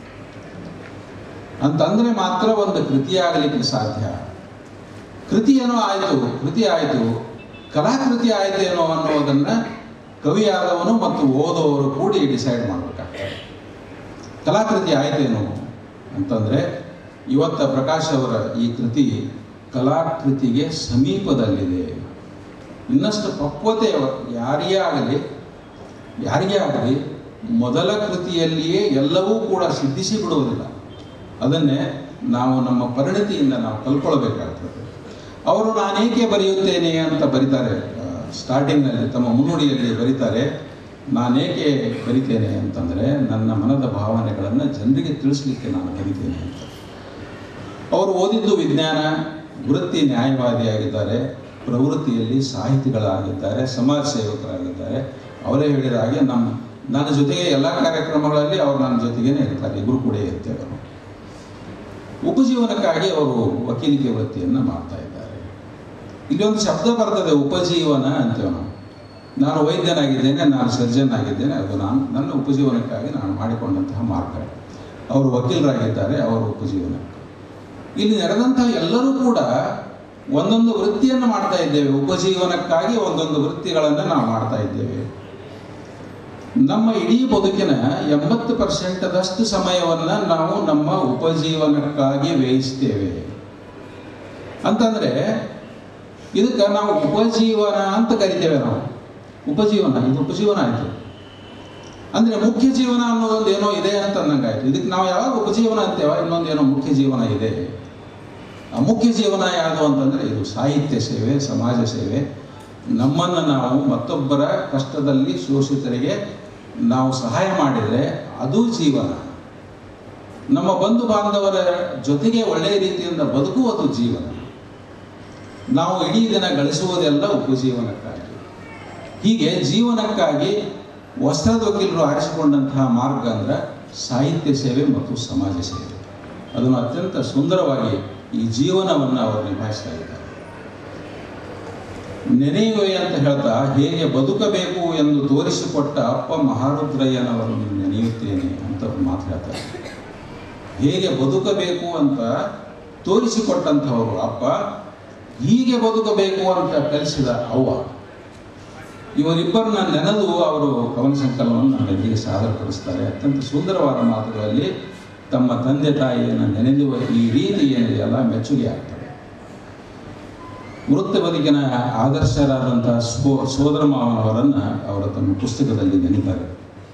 ಅಂತಂದ್ರೆ ಮಾತ್ರ ಒಂದು ಕೃತಿಯಾಗಲಿಕ್ಕೆ ಸಾಧ್ಯ ಕೃತಿ ಏನೋ ಆಯಿತು ಕೃತಿ ಆಯಿತು ಕಲಾಕೃತಿ ಆಯಿತೇನೋ ಅನ್ನೋದನ್ನ ಕವಿಯಾದವನು ಮತ್ತು ಓದುವವರು ಕೂಡಿ ಡಿಸೈಡ್ ಮಾಡಬೇಕಾಗ್ತದೆ ಕಲಾಕೃತಿ ಆಯ್ತೇನೋ ಅಂತಂದ್ರೆ ಇವತ್ತ ಪ್ರಕಾಶ್ ಅವರ ಈ ಕೃತಿ ಕಲಾಕೃತಿಗೆ ಸಮೀಪದಲ್ಲಿದೆ ಇನ್ನಷ್ಟು ಪಕ್ವತೆ ಯಾರಿಗೇ ಆಗಲಿ ಯಾರಿಗೇ ಆಗಲಿ ಮೊದಲ ಕೃತಿಯಲ್ಲಿಯೇ ಎಲ್ಲವೂ ಕೂಡ ಸಿದ್ಧಿಸಿ ಬಿಡುವುದಿಲ್ಲ ಅದನ್ನೇ ನಾವು ನಮ್ಮ ಪರಿಣತಿಯಿಂದ ನಾವು ಕಲ್ಕೊಳ್ಬೇಕಾಗ್ತದೆ ಅವರು ನಾನೇಕೆ ಬರೆಯುತ್ತೇನೆ ಅಂತ ಬರೀತಾರೆ ಸ್ಟಾರ್ಟಿಂಗ್ನಲ್ಲಿ ತಮ್ಮ ಮುನ್ನುಡಿಯಲ್ಲಿ ಬರೀತಾರೆ ನಾನೇಕೆ ಬರಿತೇನೆ ಅಂತಂದರೆ ನನ್ನ ಮನದ ಭಾವನೆಗಳನ್ನು ಜನರಿಗೆ ತಿಳಿಸ್ಲಿಕ್ಕೆ ನಾನು ಬರಿತೇನೆ ಅಂತ ಅವರು ಓದಿದ್ದು ವಿಜ್ಞಾನ ವೃತ್ತಿ ನ್ಯಾಯವಾದಿಯಾಗಿದ್ದಾರೆ ಪ್ರವೃತ್ತಿಯಲ್ಲಿ ಸಾಹಿತಿಗಳಾಗಿದ್ದಾರೆ ಸಮಾಜ ಸೇವಕರಾಗಿದ್ದಾರೆ ಅವರೇ ಹೇಳಿದ ಹಾಗೆ ನಮ್ಮ ನನ್ನ ಜೊತೆಗೆ ಎಲ್ಲ ಕಾರ್ಯಕ್ರಮಗಳಲ್ಲಿ ಅವರು ನನ್ನ ಜೊತೆಗೇನೆ ಇರ್ತಾರೆ ಇಬ್ಬರು ಕೂಡ ಇರ್ತೇವೆ ಅವರು ಉಪಜೀವನಕ್ಕಾಗಿ ಅವರು ವಕೀಲಿಕೆ ವೃತ್ತಿಯನ್ನು ಮಾಡ್ತಾ ಇದ್ದಾರೆ ಇಲ್ಲಿ ಒಂದು ಶಬ್ದ ಬರ್ತದೆ ಉಪಜೀವನ ಅಂತೇವೆ ನಾವು ನಾನು ವೈದ್ಯನಾಗಿದ್ದೇನೆ ನಾನು ಸರ್ಜನ್ ಆಗಿದ್ದೇನೆ ಅದು ನಾನು ನನ್ನ ಉಪಜೀವನಕ್ಕಾಗಿ ನಾನು ಮಾಡಿಕೊಂಡಂತಹ ಮಾರ್ಗ ಅವರು ವಕೀಲರಾಗಿದ್ದಾರೆ ಅವರ ಉಪಜೀವನ ಇಲ್ಲಿ ನೆರೆದಂತಹ ಎಲ್ಲರೂ ಕೂಡ ಒಂದೊಂದು ವೃತ್ತಿಯನ್ನು ಮಾಡ್ತಾ ಇದ್ದೇವೆ ಉಪಜೀವನಕ್ಕಾಗಿ ಒಂದೊಂದು ವೃತ್ತಿಗಳನ್ನು ನಾವು ಮಾಡ್ತಾ ಇದ್ದೇವೆ ನಮ್ಮ ಇಡೀ ಬದುಕಿನ ಎಂಬತ್ತು ಪರ್ಸೆಂಟದಷ್ಟು ಸಮಯವನ್ನ ನಾವು ನಮ್ಮ ಉಪಜೀವನಕ್ಕಾಗಿ ವ್ಯಯಿಸ್ತೇವೆ ಅಂತಂದ್ರೆ ಇದಕ್ಕೆ ನಾವು ಉಪಜೀವನ ಅಂತ ಕರಿತೇವೆ ನಾವು ಉಪಜೀವನ ಇದು ಉಪಜೀವನ ಆಯ್ತು ಅಂದ್ರೆ ಮುಖ್ಯ ಜೀವನ ಅನ್ನೋದೊಂದು ಏನೋ ಇದೆ ಅಂತ ಅನ್ನಂಗಾಯ್ತು ಇದಕ್ಕೆ ನಾವು ಯಾವಾಗ ಉಪಜೀವನ ಅಂತೇವ ಇನ್ನೊಂದು ಏನೋ ಮುಖ್ಯ ಜೀವನ ಇದೆ ಆ ಮುಖ್ಯ ಜೀವನ ಯಾವುದು ಅಂತಂದ್ರೆ ಇದು ಸಾಹಿತ್ಯ ಸೇವೆ ಸಮಾಜ ಸೇವೆ ನಮ್ಮನ್ನು ನಾವು ಮತ್ತೊಬ್ಬರ ಕಷ್ಟದಲ್ಲಿ ಶೋಷಿತರಿಗೆ ನಾವು ಸಹಾಯ ಮಾಡಿದರೆ ಅದು ಜೀವನ ನಮ್ಮ ಬಂಧು ಬಾಂಧವರ ಜೊತೆಗೆ ಒಳ್ಳೆಯ ರೀತಿಯಿಂದ ಬದುಕುವುದು ಜೀವನ ನಾವು ಇಡೀ ದಿನ ಗಳಿಸುವುದೆಲ್ಲ ಉಪಜೀವನಕ್ಕಾಗಿ ಹೀಗೆ ಜೀವನಕ್ಕಾಗಿ ವಸ್ತ್ರದ ವಕೀಲರು ಆರಿಸಿಕೊಂಡಂತಹ ಮಾರ್ಗ ಅಂದ್ರೆ ಸಾಹಿತ್ಯ ಸೇವೆ ಮತ್ತು ಸಮಾಜ ಸೇವೆ ಅದನ್ನು ಅತ್ಯಂತ ಸುಂದರವಾಗಿ ಈ ಜೀವನವನ್ನು ಅವರು ನಿಭಾಯಿಸ್ತಾ ಇದ್ದಾರೆ ನೆನೆಯುವೆ ಅಂತ ಹೇಳ್ತಾ ಹೇಗೆ ಬದುಕಬೇಕು ಎಂದು ತೋರಿಸಿಕೊಟ್ಟ ಅಪ್ಪ ಮಹಾರುದ್ರಯ್ಯನವರನ್ನು ನೆನೆಯುತ್ತೇನೆ ಅಂತ ಅವ್ರು ಮಾತು ಹೇಳ್ತಾರೆ ಹೇಗೆ ಬದುಕಬೇಕು ಅಂತ ತೋರಿಸಿಕೊಟ್ಟಂಥವರು ಅಪ್ಪ ಹೀಗೆ ಬದುಕಬೇಕು ಅಂತ ಕಲಿಸಿದ ಅವ್ವ ಇವರಿಬ್ಬರನ್ನ ನೆನೆದು ಅವರು ಕವನ ಸಂಕಲನವನ್ನು ನಮ್ಮೆಲ್ಲರಿಗೆ ಸಾದರಪಡಿಸ್ತಾರೆ ಅತ್ಯಂತ ಸುಂದರವಾದ ಮಾತುಗಳಲ್ಲಿ ತಮ್ಮ ತಂದೆ ತಾಯಿಯನ್ನು ನೆನೆದುವ ಈ ರೀತಿ ಏನಿದೆಯಲ್ಲ ಮೆಚ್ಚುಗೆ ಆಗ್ತದೆ ವೃತ್ತಿ ಬದುಕಿನ ಆದರ್ಶರಾದಂತಹ ಸೋ ಸೋದರ ಮಾವನವರನ್ನ ಅವರ ತಮ್ಮ ಪುಸ್ತಕದಲ್ಲಿ ನೆನೀತಾರೆ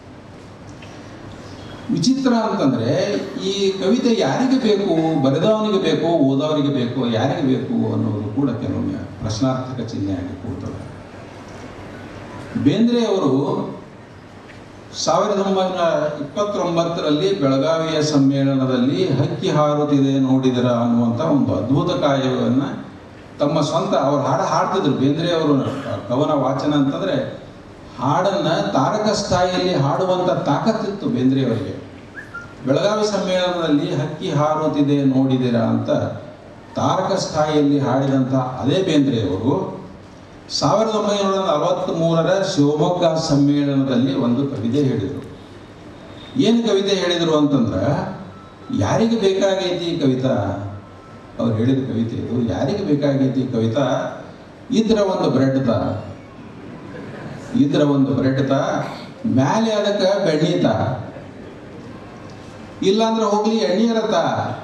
ವಿಚಿತ್ರ ಅಂತಂದ್ರೆ ಈ ಕವಿತೆ ಯಾರಿಗೆ ಬೇಕು ಬರೆದವನಿಗೆ ಬೇಕು ಓದೋರಿಗೆ ಬೇಕು ಯಾರಿಗೆ ಬೇಕು ಅನ್ನೋದು ಕೂಡ ಕೆಲವೊಮ್ಮೆ ಪ್ರಶ್ನಾರ್ಥಕ ಚಿಹ್ನೆಯಾಗಿ ಕೂಡ್ತದೆ ಬೇಂದ್ರೆ ಅವರು ಸಾವಿರದ ಒಂಬೈನೂರ ಇಪ್ಪತ್ತೊಂಬತ್ತರಲ್ಲಿ ಬೆಳಗಾವಿಯ ಸಮ್ಮೇಳನದಲ್ಲಿ ಹಕ್ಕಿ ಹಾರುತ್ತಿದೆ ನೋಡಿದರ ಅನ್ನುವಂಥ ಒಂದು ಅದ್ಭುತ ಕಾವ್ಯವನ್ನು ತಮ್ಮ ಸ್ವಂತ ಅವ್ರು ಹಾಡು ಹಾಡ್ತಿದ್ರು ಬೇಂದ್ರೆ ಅವರು ಕವನ ವಾಚನ ಅಂತಂದ್ರೆ ಹಾಡನ್ನು ತಾರಕ ಸ್ಥಾಯಿಯಲ್ಲಿ ಹಾಡುವಂಥ ತಾಕತ್ತಿತ್ತು ಬೇಂದ್ರೆಯವರಿಗೆ ಬೆಳಗಾವಿ ಸಮ್ಮೇಳನದಲ್ಲಿ ಹಕ್ಕಿ ಹಾರುತ್ತಿದೆ ನೋಡಿದಿರಾ ಅಂತ ತಾರಕ ಸ್ಥಾಯಿಯಲ್ಲಿ ಹಾಡಿದಂಥ ಅದೇ ಬೇಂದ್ರೆಯವರು ಸಾವಿರದ ಒಂಬೈನೂರ ನಲವತ್ತ್ಮೂರರ ಶಿವಮೊಗ್ಗ ಸಮ್ಮೇಳನದಲ್ಲಿ ಒಂದು ಕವಿತೆ ಹೇಳಿದರು ಏನು ಕವಿತೆ ಹೇಳಿದರು ಅಂತಂದ್ರೆ ಯಾರಿಗೆ ಬೇಕಾಗೈತಿ ಈ ಕವಿತಾ ಅವ್ರು ಹೇಳಿದ ಕವಿತೆ ಇದು ಯಾರಿಗೆ ಬೇಕಾಗೈತಿ ಈ ಕವಿತಾ ಇದ್ರ ಒಂದು ಬ್ರೆಡ್ ತ ಇದ್ರ ಒಂದು ಬ್ರೆಡ್ ತ ಮ್ಯಾಲೆ ಅದಕ್ಕೆ ಬೆಣ್ಣಿ ತ ಇಲ್ಲಾಂದ್ರೆ ಹೋಗ್ಲಿ ಎಣ್ಣೆ ಇರತ್ತ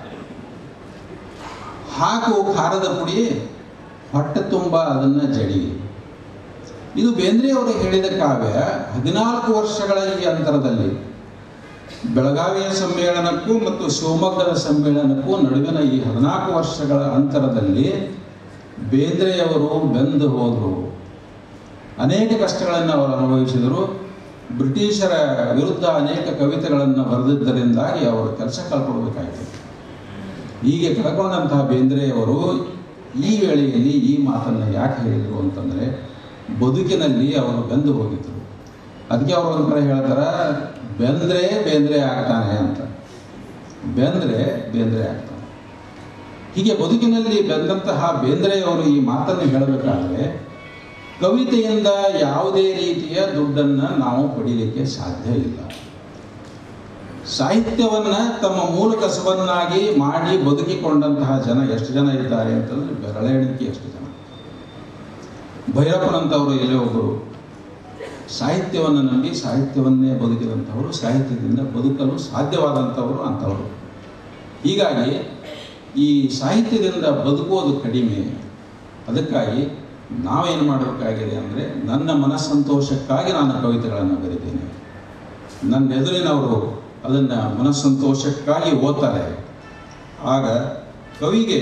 ಹಾಕು ಖಾರದ ಪುಡಿ ಹೊಟ್ಟೆ ತುಂಬ ಅದನ್ನ ಜಡಿ ಇದು ಬೇಂದ್ರೆ ಅವರು ಹೇಳಿದ ಕಾವ್ಯ ಹದಿನಾಲ್ಕು ವರ್ಷಗಳ ಈ ಅಂತರದಲ್ಲಿ ಬೆಳಗಾವಿಯ ಸಮ್ಮೇಳನಕ್ಕೂ ಮತ್ತು ಶಿವಮೊಗ್ಗದ ಸಮ್ಮೇಳನಕ್ಕೂ ನಡುವಿನ ಈ ಹದಿನಾಲ್ಕು ವರ್ಷಗಳ ಅಂತರದಲ್ಲಿ ಬೇಂದ್ರೆಯವರು ಬೆಂದು ಹೋದರು ಅನೇಕ ಕಷ್ಟಗಳನ್ನು ಅವರು ಅನುಭವಿಸಿದರು ಬ್ರಿಟಿಷರ ವಿರುದ್ಧ ಅನೇಕ ಕವಿತೆಗಳನ್ನು ಬರೆದಿದ್ದರಿಂದಾಗಿ ಅವರು ಕೆಲಸ ಕಳ್ಕೊಳ್ಬೇಕಾಯಿತು ಹೀಗೆ ಕಳ್ಕೊಂಡಂತಹ ಬೇಂದ್ರೆಯವರು ಈ ವೇಳೆಯಲ್ಲಿ ಈ ಮಾತನ್ನು ಯಾಕೆ ಹೇಳಿದರು ಅಂತಂದರೆ ಬದುಕಿನಲ್ಲಿ ಅವರು ಬೆಂದು ಹೋಗಿದ್ದರು ಅದಕ್ಕೆ ಅವರು ಒಂದು ಕಡೆ ಹೇಳ್ತಾರೆ ಬೆಂದ್ರೆ ಬೇಂದ್ರೆ ಆಗ್ತಾನೆ ಅಂತ ಬೆಂದ್ರೆ ಬೇಂದ್ರೆ ಆಗ್ತಾನೆ ಹೀಗೆ ಬದುಕಿನಲ್ಲಿ ಬೆಂದಂತಹ ಬೇಂದ್ರೆಯವರು ಈ ಮಾತನ್ನು ಹೇಳಬೇಕಾದ್ರೆ ಕವಿತೆಯಿಂದ ಯಾವುದೇ ರೀತಿಯ ದುಡ್ಡನ್ನು ನಾವು ಪಡೀಲಿಕ್ಕೆ ಸಾಧ್ಯ ಇಲ್ಲ ಸಾಹಿತ್ಯವನ್ನ ತಮ್ಮ ಮೂಲ ಕಸಬನ್ನಾಗಿ ಮಾಡಿ ಬದುಕಿಕೊಂಡಂತಹ ಜನ ಎಷ್ಟು ಜನ ಇದ್ದಾರೆ ಅಂತಂದ್ರೆ ಬೆರಳೆಣಿಕೆ ಎಷ್ಟು ಜನ ಭೈರಪ್ಪನಂತವರು ಎಲ್ಲೇ ಒಬ್ಬರು ಸಾಹಿತ್ಯವನ್ನು ನಂಬಿ ಸಾಹಿತ್ಯವನ್ನೇ ಬದುಕಿದಂಥವರು ಸಾಹಿತ್ಯದಿಂದ ಬದುಕಲು ಸಾಧ್ಯವಾದಂಥವರು ಅಂಥವರು ಹೀಗಾಗಿ ಈ ಸಾಹಿತ್ಯದಿಂದ ಬದುಕೋದು ಕಡಿಮೆ ಅದಕ್ಕಾಗಿ ನಾವೇನು ಮಾಡಬೇಕಾಗಿದೆ ಅಂದರೆ ನನ್ನ ಮನಸ್ಸಂತೋಷಕ್ಕಾಗಿ ನಾನು ಕವಿತೆಗಳನ್ನು ಬರೀತೇನೆ ನನ್ನ ಎದುರಿನವರು ಅದನ್ನು ಮನಸ್ಸಂತೋಷಕ್ಕಾಗಿ ಓದ್ತಾರೆ ಆಗ ಕವಿಗೆ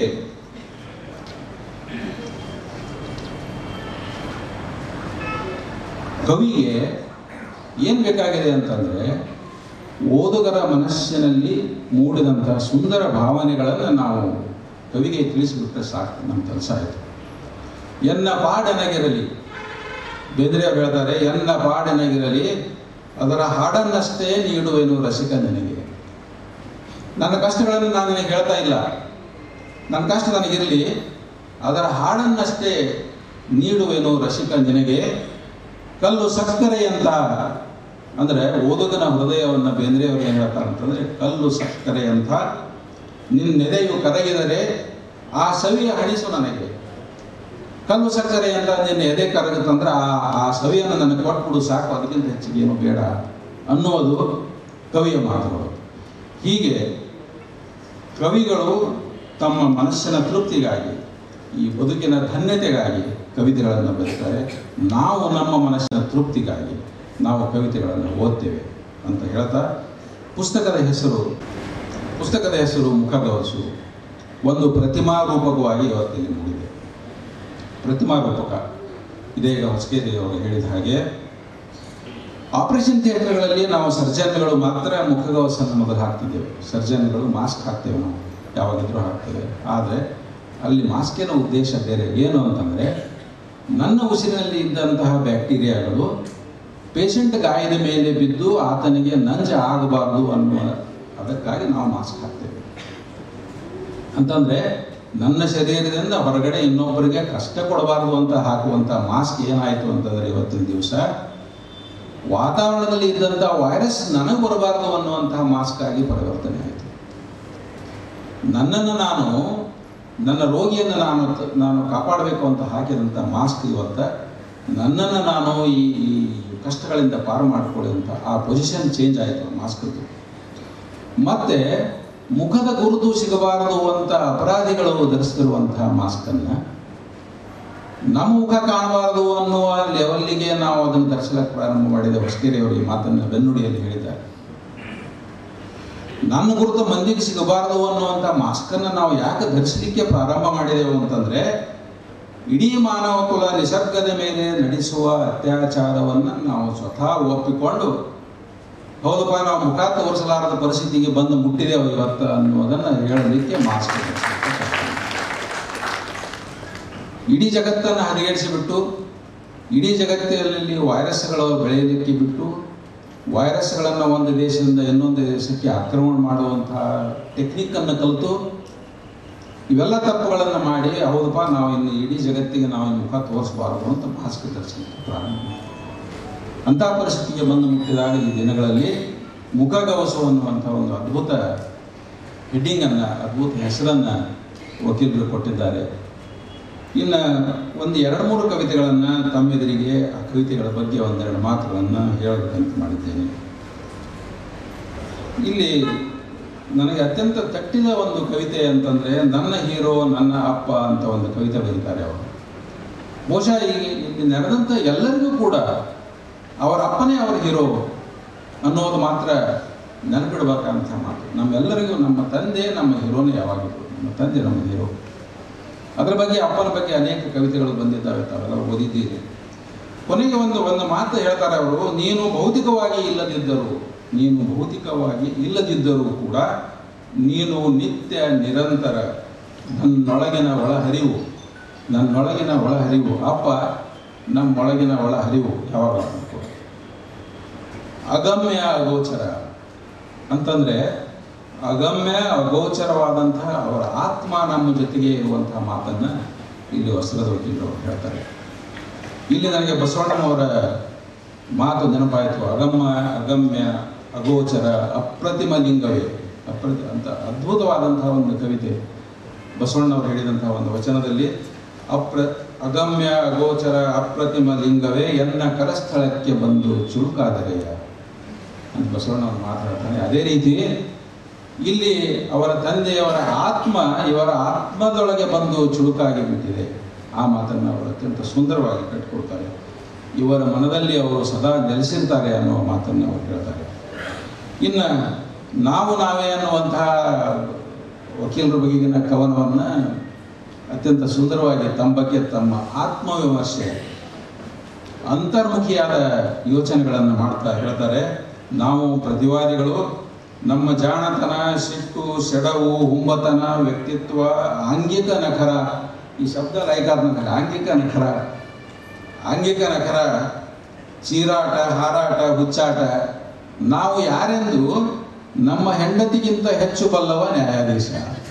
ಕವಿಗೆ ಏನು ಬೇಕಾಗಿದೆ ಅಂತಂದರೆ ಓದುಗರ ಮನಸ್ಸಿನಲ್ಲಿ ಮೂಡಿದಂಥ ಸುಂದರ ಭಾವನೆಗಳನ್ನು ನಾವು ಕವಿಗೆ ತಿಳಿಸಿಬಿಟ್ರೆ ಸಾಕು ನಮ್ಮ ಕೆಲಸ ಆಯಿತು ಎನ್ನ ಪಾಡನಗಿರಲಿ ಬೇಂದ್ರೆಯವರು ಹೇಳ್ತಾರೆ ಎನ್ನ ಪಾಡನಗಿರಲಿ ಅದರ ಹಾಡನ್ನಷ್ಟೇ ನೀಡುವೆನು ರಸಿಕ ನಿನಗೆ ನನ್ನ ಕಷ್ಟಗಳನ್ನು ನಾನು ನಿನಗೆ ಹೇಳ್ತಾ ಇಲ್ಲ ನನ್ನ ಕಷ್ಟ ನನಗಿರಲಿ ಅದರ ಹಾಡನ್ನಷ್ಟೇ ನೀಡುವೆನು ರಸಿಕ ನಿನಗೆ ಕಲ್ಲು ಸಕ್ಕರೆಯಂತ ಅಂದರೆ ಓದುಗನ ಹೃದಯವನ್ನು ಬೇಂದ್ರೆಯವರು ಏನು ಹೇಳ್ತಾರೆ ಅಂತಂದರೆ ಕಲ್ಲು ಸಕ್ಕರೆಯಂತ ನಿನ್ನೆದೆಯು ಕರಗಿದರೆ ಆ ಸವಿಯ ಹಣಿಸು ನನಗೆ ಕಲ್ಲು ಸಕ್ಕರೆ ಅಂತ ನಿನ್ನ ಎದೆ ಕರಗುತ್ತಂದ್ರೆ ಆ ಆ ಸವಿಯನ್ನು ನನಗೆ ಕೊಟ್ಬಿಡು ಸಾಕು ಅದಕ್ಕಿಂತ ಹೆಚ್ಚಿಗೆ ಏನು ಬೇಡ ಅನ್ನೋದು ಕವಿಯ ಮಾತುಗಳು ಹೀಗೆ ಕವಿಗಳು ತಮ್ಮ ಮನಸ್ಸಿನ ತೃಪ್ತಿಗಾಗಿ ಈ ಬದುಕಿನ ಧನ್ಯತೆಗಾಗಿ ಕವಿತೆಗಳನ್ನು ಬರೀತಾರೆ ನಾವು ನಮ್ಮ ಮನಸ್ಸಿನ ತೃಪ್ತಿಗಾಗಿ ನಾವು ಕವಿತೆಗಳನ್ನು ಓದ್ತೇವೆ ಅಂತ ಹೇಳ್ತಾ ಪುಸ್ತಕದ ಹೆಸರು ಪುಸ್ತಕದ ಹೆಸರು ಮುಖಗವಸು ಒಂದು ಪ್ರತಿಮಾ ರೂಪಕವಾಗಿ ಇವತ್ತಿಲ್ಲಿ ಮೂಡಿದೆ ಪ್ರತಿಮಾ ರೂಪಕ ಇದೀಗ ಹೊಸಕೇರಿಯವರು ಹೇಳಿದ ಹಾಗೆ ಆಪರೇಷನ್ ಥಿಯೇಟರ್ಗಳಲ್ಲಿ ನಾವು ಸರ್ಜನ್ಗಳು ಮಾತ್ರ ಮುಖಗವಸನ್ನು ಮೊದಲು ಹಾಕ್ತಿದ್ದೇವೆ ಸರ್ಜನ್ಗಳು ಮಾಸ್ಕ್ ಹಾಕ್ತೇವೆ ನಾವು ಯಾವಾಗಿದ್ರೂ ಹಾಕ್ತೇವೆ ಆದರೆ ಅಲ್ಲಿ ಮಾಸ್ಕಿನ ಉದ್ದೇಶ ಬೇರೆ ಏನು ಅಂತಂದರೆ ನನ್ನ ಉಸಿರಿನಲ್ಲಿ ಇದ್ದಂತಹ ಬ್ಯಾಕ್ಟೀರಿಯಾಗಳು ಪೇಷಂಟ್ ಗಾಯದ ಮೇಲೆ ಬಿದ್ದು ಆತನಿಗೆ ನಂಜ ಆಗಬಾರ್ದು ಅನ್ನುವ ಅದಕ್ಕಾಗಿ ನಾವು ಮಾಸ್ಕ್ ಹಾಕ್ತೇವೆ ಅಂತಂದರೆ ನನ್ನ ಶರೀರದಿಂದ ಹೊರಗಡೆ ಇನ್ನೊಬ್ಬರಿಗೆ ಕಷ್ಟ ಕೊಡಬಾರ್ದು ಅಂತ ಹಾಕುವಂಥ ಮಾಸ್ಕ್ ಏನಾಯಿತು ಅಂತಂದರೆ ಇವತ್ತಿನ ದಿವಸ ವಾತಾವರಣದಲ್ಲಿ ಇದ್ದಂಥ ವೈರಸ್ ನನಗೆ ಬರಬಾರ್ದು ಅನ್ನುವಂತಹ ಮಾಸ್ಕ್ ಆಗಿ ಪರಿವರ್ತನೆ ಆಯಿತು ನನ್ನನ್ನು ನಾನು ನನ್ನ ರೋಗಿಯನ್ನು ನಾನು ನಾನು ಕಾಪಾಡಬೇಕು ಅಂತ ಹಾಕಿದಂಥ ಮಾಸ್ಕ್ ಇವತ್ತ ನನ್ನನ್ನು ನಾನು ಈ ಈ ಕಷ್ಟಗಳಿಂದ ಪಾರು ಮಾಡಿಕೊಳ್ಳುವಂಥ ಆ ಪೊಸಿಷನ್ ಚೇಂಜ್ ಆಯಿತು ಮಾಸ್ಕ್ದು ಮತ್ತೆ ಮುಖದ ಗುರುತು ಸಿಗಬಾರದು ಅಂತ ಅಪರಾಧಿಗಳು ಧರಿಸ್ತಿರುವಂತಹ ಮಾಸ್ಕನ್ನು ನಮ್ಮ ಮುಖ ಕಾಣಬಾರದು ಅನ್ನುವ ಲೆವೆಲ್ಲಿಗೆ ನಾವು ಅದನ್ನು ಧರಿಸಲಿಕ್ಕೆ ಪ್ರಾರಂಭ ಮಾಡಿದ ಹೊಸಕೆರೆಯವರು ಈ ಮಾತನ್ನು ಬೆನ್ನುಡಿಯಲ್ಲಿ ಹೇಳಿದ್ದಾರೆ ನನ್ನ ಗುರುತು ಮಂದಿಗೆ ಸಿಗಬಾರದು ಅನ್ನುವಂಥ ಮಾಸ್ಕನ್ನು ನಾವು ಯಾಕೆ ಧರಿಸಲಿಕ್ಕೆ ಪ್ರಾರಂಭ ಮಾಡಿದೆವು ಅಂತಂದರೆ ಇಡೀ ಮಾನವ ಕುಲ ನಿಸರ್ಗದ ಮೇಲೆ ನಡೆಸುವ ಅತ್ಯಾಚಾರವನ್ನು ನಾವು ಸ್ವತಃ ಒಪ್ಪಿಕೊಂಡು ಹೌದಪ್ಪ ನಾವು ಮುಖ ತೋರಿಸಲಾರದ ಪರಿಸ್ಥಿತಿಗೆ ಬಂದು ಮುಟ್ಟಿದೆವು ಇವತ್ತು ಅನ್ನೋದನ್ನು ಹೇಳಲಿಕ್ಕೆ ಮಾಸ್ಕ್ ಇಡೀ ಜಗತ್ತನ್ನು ಹದಗೆಡಿಸಿಬಿಟ್ಟು ಇಡೀ ಜಗತ್ತಿನಲ್ಲಿ ವೈರಸ್ಗಳು ಬೆಳೆಯಲಿಕ್ಕೆ ಬಿಟ್ಟು ವೈರಸ್ಗಳನ್ನು ಒಂದು ದೇಶದಿಂದ ಇನ್ನೊಂದು ದೇಶಕ್ಕೆ ಆಕ್ರಮಣ ಮಾಡುವಂತಹ ಟೆಕ್ನಿಕ್ಕನ್ನು ಕಲಿತು ಇವೆಲ್ಲ ತಪ್ಪುಗಳನ್ನು ಮಾಡಿ ಹೌದಪ್ಪ ನಾವು ಇನ್ನು ಇಡೀ ಜಗತ್ತಿಗೆ ನಾವು ಇನ್ನು ಮುಖ ತೋರಿಸಬಾರದು ಅಂತ ಮಾಸ್ಕ್ ಧರಿಸಲಿಕ್ಕೆ ಪ್ರಾರಂಭ ಮಾಡಿದ್ರು. ಅಂಥ ಪರಿಸ್ಥಿತಿಗೆ ಬಂದು ಮುಟ್ಟಿದಾಗ ಈ ದಿನಗಳಲ್ಲಿ ಮುಖಗವಸು ಅನ್ನುವಂಥ ಒಂದು ಅದ್ಭುತ ಹೆಡ್ಡಿಂಗನ್ನು ಅದ್ಭುತ ಹೆಸರನ್ನು ವಕೀಲರು ಕೊಟ್ಟಿದ್ದಾರೆ ಇನ್ನು ಒಂದು ಎರಡು ಮೂರು ಕವಿತೆಗಳನ್ನು ತಮ್ಮೆದುರಿಗೆ ಆ ಕವಿತೆಗಳ ಬಗ್ಗೆ ಒಂದೆರಡು ಮಾತುಗಳನ್ನು ಹೇಳಬೇಕಂತ ಮಾಡಿದ್ದೇನೆ ಇಲ್ಲಿ ನನಗೆ ಅತ್ಯಂತ ತಟ್ಟಿದ ಒಂದು ಕವಿತೆ ಅಂತಂದರೆ ನನ್ನ ಹೀರೋ ನನ್ನ ಅಪ್ಪ ಅಂತ ಒಂದು ಕವಿತೆ ಬರೀತಾರೆ ಅವರು ಬಹುಶಃ ಈ ಇಲ್ಲಿ ನಡೆದಂಥ ಎಲ್ಲರಿಗೂ ಕೂಡ ಅವರ ಅಪ್ಪನೇ ಅವರ ಹೀರೋ ಅನ್ನೋದು ಮಾತ್ರ ನೆನಪಿಡ್ಬೇಕಂತ ಮಾತು ನಮ್ಮೆಲ್ಲರಿಗೂ ನಮ್ಮ ತಂದೆ ನಮ್ಮ ಹೀರೋನೇ ಯಾವಾಗಿದ್ರು ನಮ್ಮ ತಂದೆ ನಮ್ಮ ಹೀರೋ ಅದರ ಬಗ್ಗೆ ಅಪ್ಪನ ಬಗ್ಗೆ ಅನೇಕ ಕವಿತೆಗಳು ಬಂದಿದ್ದಾವೆ ತಾವೆಲ್ಲ ಓದಿದ್ದೀರಿ ಕೊನೆಗೆ ಒಂದು ಒಂದು ಮಾತು ಹೇಳ್ತಾರೆ ಅವರು ನೀನು ಭೌತಿಕವಾಗಿ ಇಲ್ಲದಿದ್ದರು ನೀನು ಭೌತಿಕವಾಗಿ ಇಲ್ಲದಿದ್ದರೂ ಕೂಡ ನೀನು ನಿತ್ಯ ನಿರಂತರ ನನ್ನೊಳಗಿನ ಒಳಹರಿವು ನನ್ನೊಳಗಿನ ಒಳಹರಿವು ಅಪ್ಪ ನಮ್ಮೊಳಗಿನ ಒಳಹರಿವು ಯಾವಾಗ ಆಗ್ಬೇಕು? ಅಗಮ್ಯ ಅಗೋಚರ ಅಂತಂದ್ರೆ ಅಗಮ್ಯ ಅಗೋಚರವಾದಂತಹ ಅವರ ಆತ್ಮ ನಮ್ಮ ಜೊತೆಗೆ ಇರುವಂತಹ ಮಾತನ್ನ ಇಲ್ಲಿ ವಸ್ತ್ರದ ವಕೀಲರು ಹೇಳ್ತಾರೆ ಇಲ್ಲಿ ನನಗೆ ಬಸವಣ್ಣನವರ ಮಾತು ನೆನಪಾಯಿತು ಅಗಮ್ಯ ಅಗಮ್ಯ ಅಗೋಚರ ಅಪ್ರತಿಮ ಲಿಂಗವೇ ಅಪ್ರತಿ ಅಂತ ಅದ್ಭುತವಾದಂತಹ ಒಂದು ಕವಿತೆ ಬಸವಣ್ಣವರು ಹೇಳಿದಂತಹ ಒಂದು ವಚನದಲ್ಲಿ ಅಪ್ರ ಅಗಮ್ಯ ಅಗೋಚರ ಅಪ್ರತಿಮ ಲಿಂಗವೇ ಎನ್ನ ಕರಸ್ಥಳಕ್ಕೆ ಬಂದು ಚುರುಕಾದರೆಯ ಅಂತ ಬಸವಣ್ಣವರು ಮಾತಾಡ್ತಾನೆ ಅದೇ ರೀತಿ ಇಲ್ಲಿ ಅವರ ತಂದೆಯವರ ಆತ್ಮ ಇವರ ಆತ್ಮದೊಳಗೆ ಬಂದು ಚುರುಕಾಗಿ ಬಿಟ್ಟಿದೆ ಆ ಮಾತನ್ನು ಅವರು ಅತ್ಯಂತ ಸುಂದರವಾಗಿ ಕಟ್ಟಿಕೊಡ್ತಾರೆ ಇವರ ಮನದಲ್ಲಿ ಅವರು ಸದಾ ನೆಲೆಸಿರ್ತಾರೆ ಅನ್ನುವ ಮಾತನ್ನು ಅವರು ಹೇಳ್ತಾರೆ ಇನ್ನು ನಾವು ನಾವೇ ಅನ್ನುವಂತಹ ವಕೀಲರ ಬಗೆಗಿನ ಕವನವನ್ನು ಅತ್ಯಂತ ಸುಂದರವಾಗಿ ತಮ್ಮ ಬಗ್ಗೆ ತಮ್ಮ ಆತ್ಮವಿಮರ್ಶೆ ಅಂತರ್ಮುಖಿಯಾದ ಯೋಚನೆಗಳನ್ನು ಮಾಡ್ತಾ ಹೇಳ್ತಾರೆ ನಾವು ಪ್ರತಿವಾದಿಗಳು ನಮ್ಮ ಜಾಣತನ ಸಿಟ್ಟು ಸೆಡವು ಹುಂಬತನ ವ್ಯಕ್ತಿತ್ವ ಆಂಗಿಕ ನಖರ ಈ ಶಬ್ದ ಲೈಕಾದ ನಖರ ಆಂಗಿಕ ನಖರ ಆಂಗಿಕ ನಖರ ಚೀರಾಟ ಹಾರಾಟ ಹುಚ್ಚಾಟ ನಾವು ಯಾರೆಂದು ನಮ್ಮ ಹೆಂಡತಿಗಿಂತ ಹೆಚ್ಚು ಬಲ್ಲವ ನ್ಯಾಯಾಧೀಶ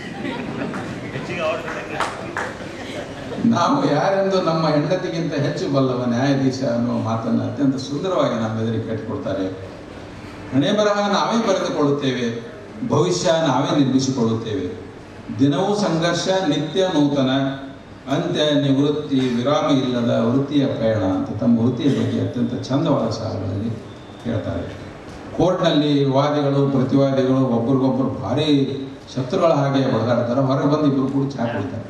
ನಾವು ಯಾರೆಂದು ನಮ್ಮ ಹೆಂಡತಿಗಿಂತ ಹೆಚ್ಚು ಬಲ್ಲವ ನ್ಯಾಯಾಧೀಶ ಅನ್ನುವ ಮಾತನ್ನು ಅತ್ಯಂತ ಸುಂದರವಾಗಿ ನಮ್ಮ ಎದುರಿಗೆ ಕಟ್ಟಿಕೊಡ್ತಾರೆ ಹಣೆ ಬರಹ ನಾವೇ ಬರೆದುಕೊಳ್ಳುತ್ತೇವೆ ಭವಿಷ್ಯ ನಾವೇ ನಿರ್ಮಿಸಿಕೊಳ್ಳುತ್ತೇವೆ ದಿನವೂ ಸಂಘರ್ಷ ನಿತ್ಯ ನೂತನ ಅಂತ್ಯ ನಿವೃತ್ತಿ ವಿರಾಮ ಇಲ್ಲದ ವೃತ್ತಿಯ ಪ್ರಯಾಣ ಅಂತ ತಮ್ಮ ವೃತ್ತಿಯ ಬಗ್ಗೆ ಅತ್ಯಂತ ಚಂದವಾದ ಸಾಲುಗಳಲ್ಲಿ ಹೇಳ್ತಾರೆ ಕೋರ್ಟ್ನಲ್ಲಿ ವಾದಿಗಳು ಪ್ರತಿವಾದಿಗಳು ಒಬ್ರಿಗೊಬ್ಬರು ಭಾರಿ ಶತ್ರುಗಳ ಹಾಗೆ ಹೊಡೆದಾಡ್ತಾರೆ ಹೊರಗೆ ಬಂದು ಇಬ್ಬರು ಕೂಡ ಚಹಾ ಕುಡಿತಾರೆ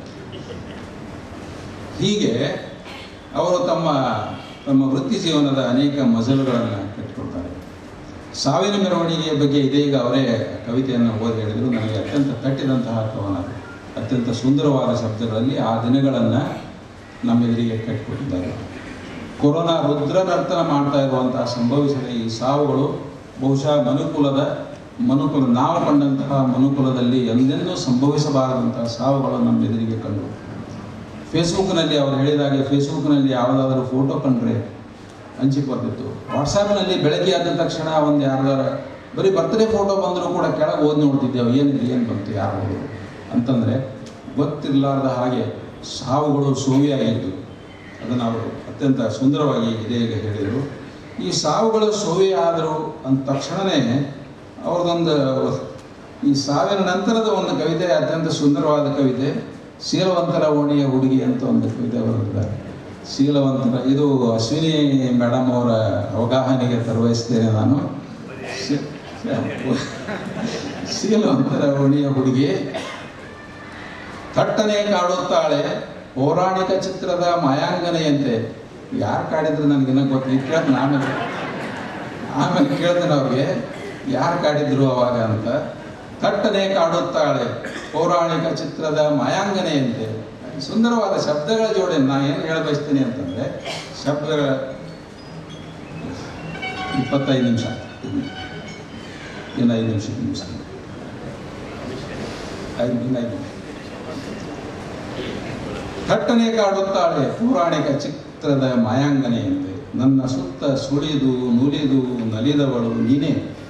ಹೀಗೆ ಅವರು ತಮ್ಮ ತಮ್ಮ ವೃತ್ತಿ ಜೀವನದ ಅನೇಕ ಮಜಲುಗಳನ್ನು ಕಟ್ಟಿಕೊಡ್ತಾರೆ ಸಾವಿನ ಮೆರವಣಿಗೆಯ ಬಗ್ಗೆ ಇದೀಗ ಅವರೇ ಕವಿತೆಯನ್ನು ಓದಿ ಹೇಳಿದರು ನನಗೆ ಅತ್ಯಂತ ತಟ್ಟಿದಂತಹ ಕವನ ಅತ್ಯಂತ ಸುಂದರವಾದ ಶಬ್ದಗಳಲ್ಲಿ ಆ ದಿನಗಳನ್ನು ನಮ್ಮೆದುರಿಗೆ ಕಟ್ಟಿಕೊಟ್ಟಿದ್ದಾರೆ ಕೊರೋನಾ ರುದ್ರ ನರ್ತನ ಮಾಡ್ತಾ ಇರುವಂತಹ ಸಂಭವಿಸಿದ ಈ ಸಾವುಗಳು ಬಹುಶಃ ಮನುಕುಲದ ಮನುಕುಲ ನಾವು ಕಂಡಂತಹ ಮನುಕುಲದಲ್ಲಿ ಎಂದೆಂದೂ ಸಂಭವಿಸಬಾರದಂತಹ ಸಾವುಗಳು ನಮ್ಮ ಎದುರಿಗೆ ಕಂಡು ಫೇಸ್ಬುಕ್ನಲ್ಲಿ ಅವರು ಹೇಳಿದಾಗೆ ಫೇಸ್ಬುಕ್ನಲ್ಲಿ ಯಾವುದಾದ್ರೂ ಫೋಟೋ ಕಂಡ್ರೆ ಹಂಚಿಕೆ ಬರ್ತಿತ್ತು ವಾಟ್ಸಾಪ್ನಲ್ಲಿ ಬೆಳಗ್ಗೆ ಆದ ತಕ್ಷಣ ಒಂದು ಯಾರ್ದಾರ ಬರೀ ಬರ್ತ್ಡೇ ಫೋಟೋ ಬಂದರೂ ಕೂಡ ಕೆಳಗೆ ಓದಿ ನೋಡ್ತಿದ್ದೇವೆ ಏನಿದೆ ಏನು ಬಂತು ಯಾರು ಹೋದ್ರು ಅಂತಂದರೆ ಗೊತ್ತಿರಲಾರ್ದ ಹಾಗೆ ಸಾವುಗಳು ಸೋವಿಯಾಗಿದ್ದು ಅದನ್ನು ಅವರು ಅತ್ಯಂತ ಸುಂದರವಾಗಿ ಇದೀಗ ಹೇಳಿದರು ಈ ಸಾವುಗಳು ಸೋವಿ ಆದರು ಅಂದ ತಕ್ಷಣವೇ ಅವ್ರದ್ದೊಂದು ಈ ಸಾವಿನ ನಂತರದ ಒಂದು ಕವಿತೆ ಅತ್ಯಂತ ಸುಂದರವಾದ ಕವಿತೆ ಶೀಲವಂತರ ಓಣಿಯ ಹುಡುಗಿ ಅಂತ ಒಂದು ಕವಿತೆ ಬರೆದಿದ್ದಾರೆ ಶೀಲವಂತರ ಇದು ಅಶ್ವಿನಿ ಮೇಡಮ್ ಅವರ ಅವಗಾಹನೆಗೆ ತರವಹಿಸ್ತೇನೆ ನಾನು ಶೀ- ಶೀಲವಂತರ ಓಣಿಯ ಹುಡುಗಿ ಥಟ್ಟನೆ ಕಾಡುತ್ತಾಳೆ ಪೌರಾಣಿಕ ಚಿತ್ರದ ಮಾಯಾಂಗನೆಯಂತೆ ಯಾರು ಕಾಡಿದ್ರು ನನಗಿನ್ನ ಗೊತ್ತಿಲ್ಲ ಕೇಳ್ದ ಆಮೇಲೆ ಆಮೇಲೆ ಕೇಳ್ತೇನೆ ಅವ್ರಿಗೆ ಯಾರು ಕಾಡಿದ್ರು ಅವಾಗ ಅಂತ ಥಟ್ಟನೆ ಕಾಡುತ್ತಾಳೆ ಪೌರಾಣಿಕ ಚಿತ್ರದ ಮಾಯಾಂಗನೆಯಂತೆ ಸುಂದರವಾದ ಶಬ್ದಗಳ ಜೋಡಿ ನಾ ಏನು ಹೇಳ ಬಯಸ್ತೀನಿ ಅಂತಂದ್ರೆ ಶಬ್ದಗಳ ಇಪ್ಪತ್ತೈದು ನಿಮಿಷ ಇನ್ನು ಐದು ನಿಮಿಷ ನಿಮಿಷ ಐದು ಇನ್ನು ಐದು ನಿಮಿಷ ಥಟ್ಟನೆ ಕಾಡುತ್ತಾಳೆ ಪೌರಾಣಿಕ ಚಿತ್ರ ಚಿತ್ರದ ಮಾಯಾಂಗನೆಯಂತೆ ನನ್ನ ಸುತ್ತ ಸುಳಿದು ನುಲಿದು ನಲಿದವಳು ನೀನೇ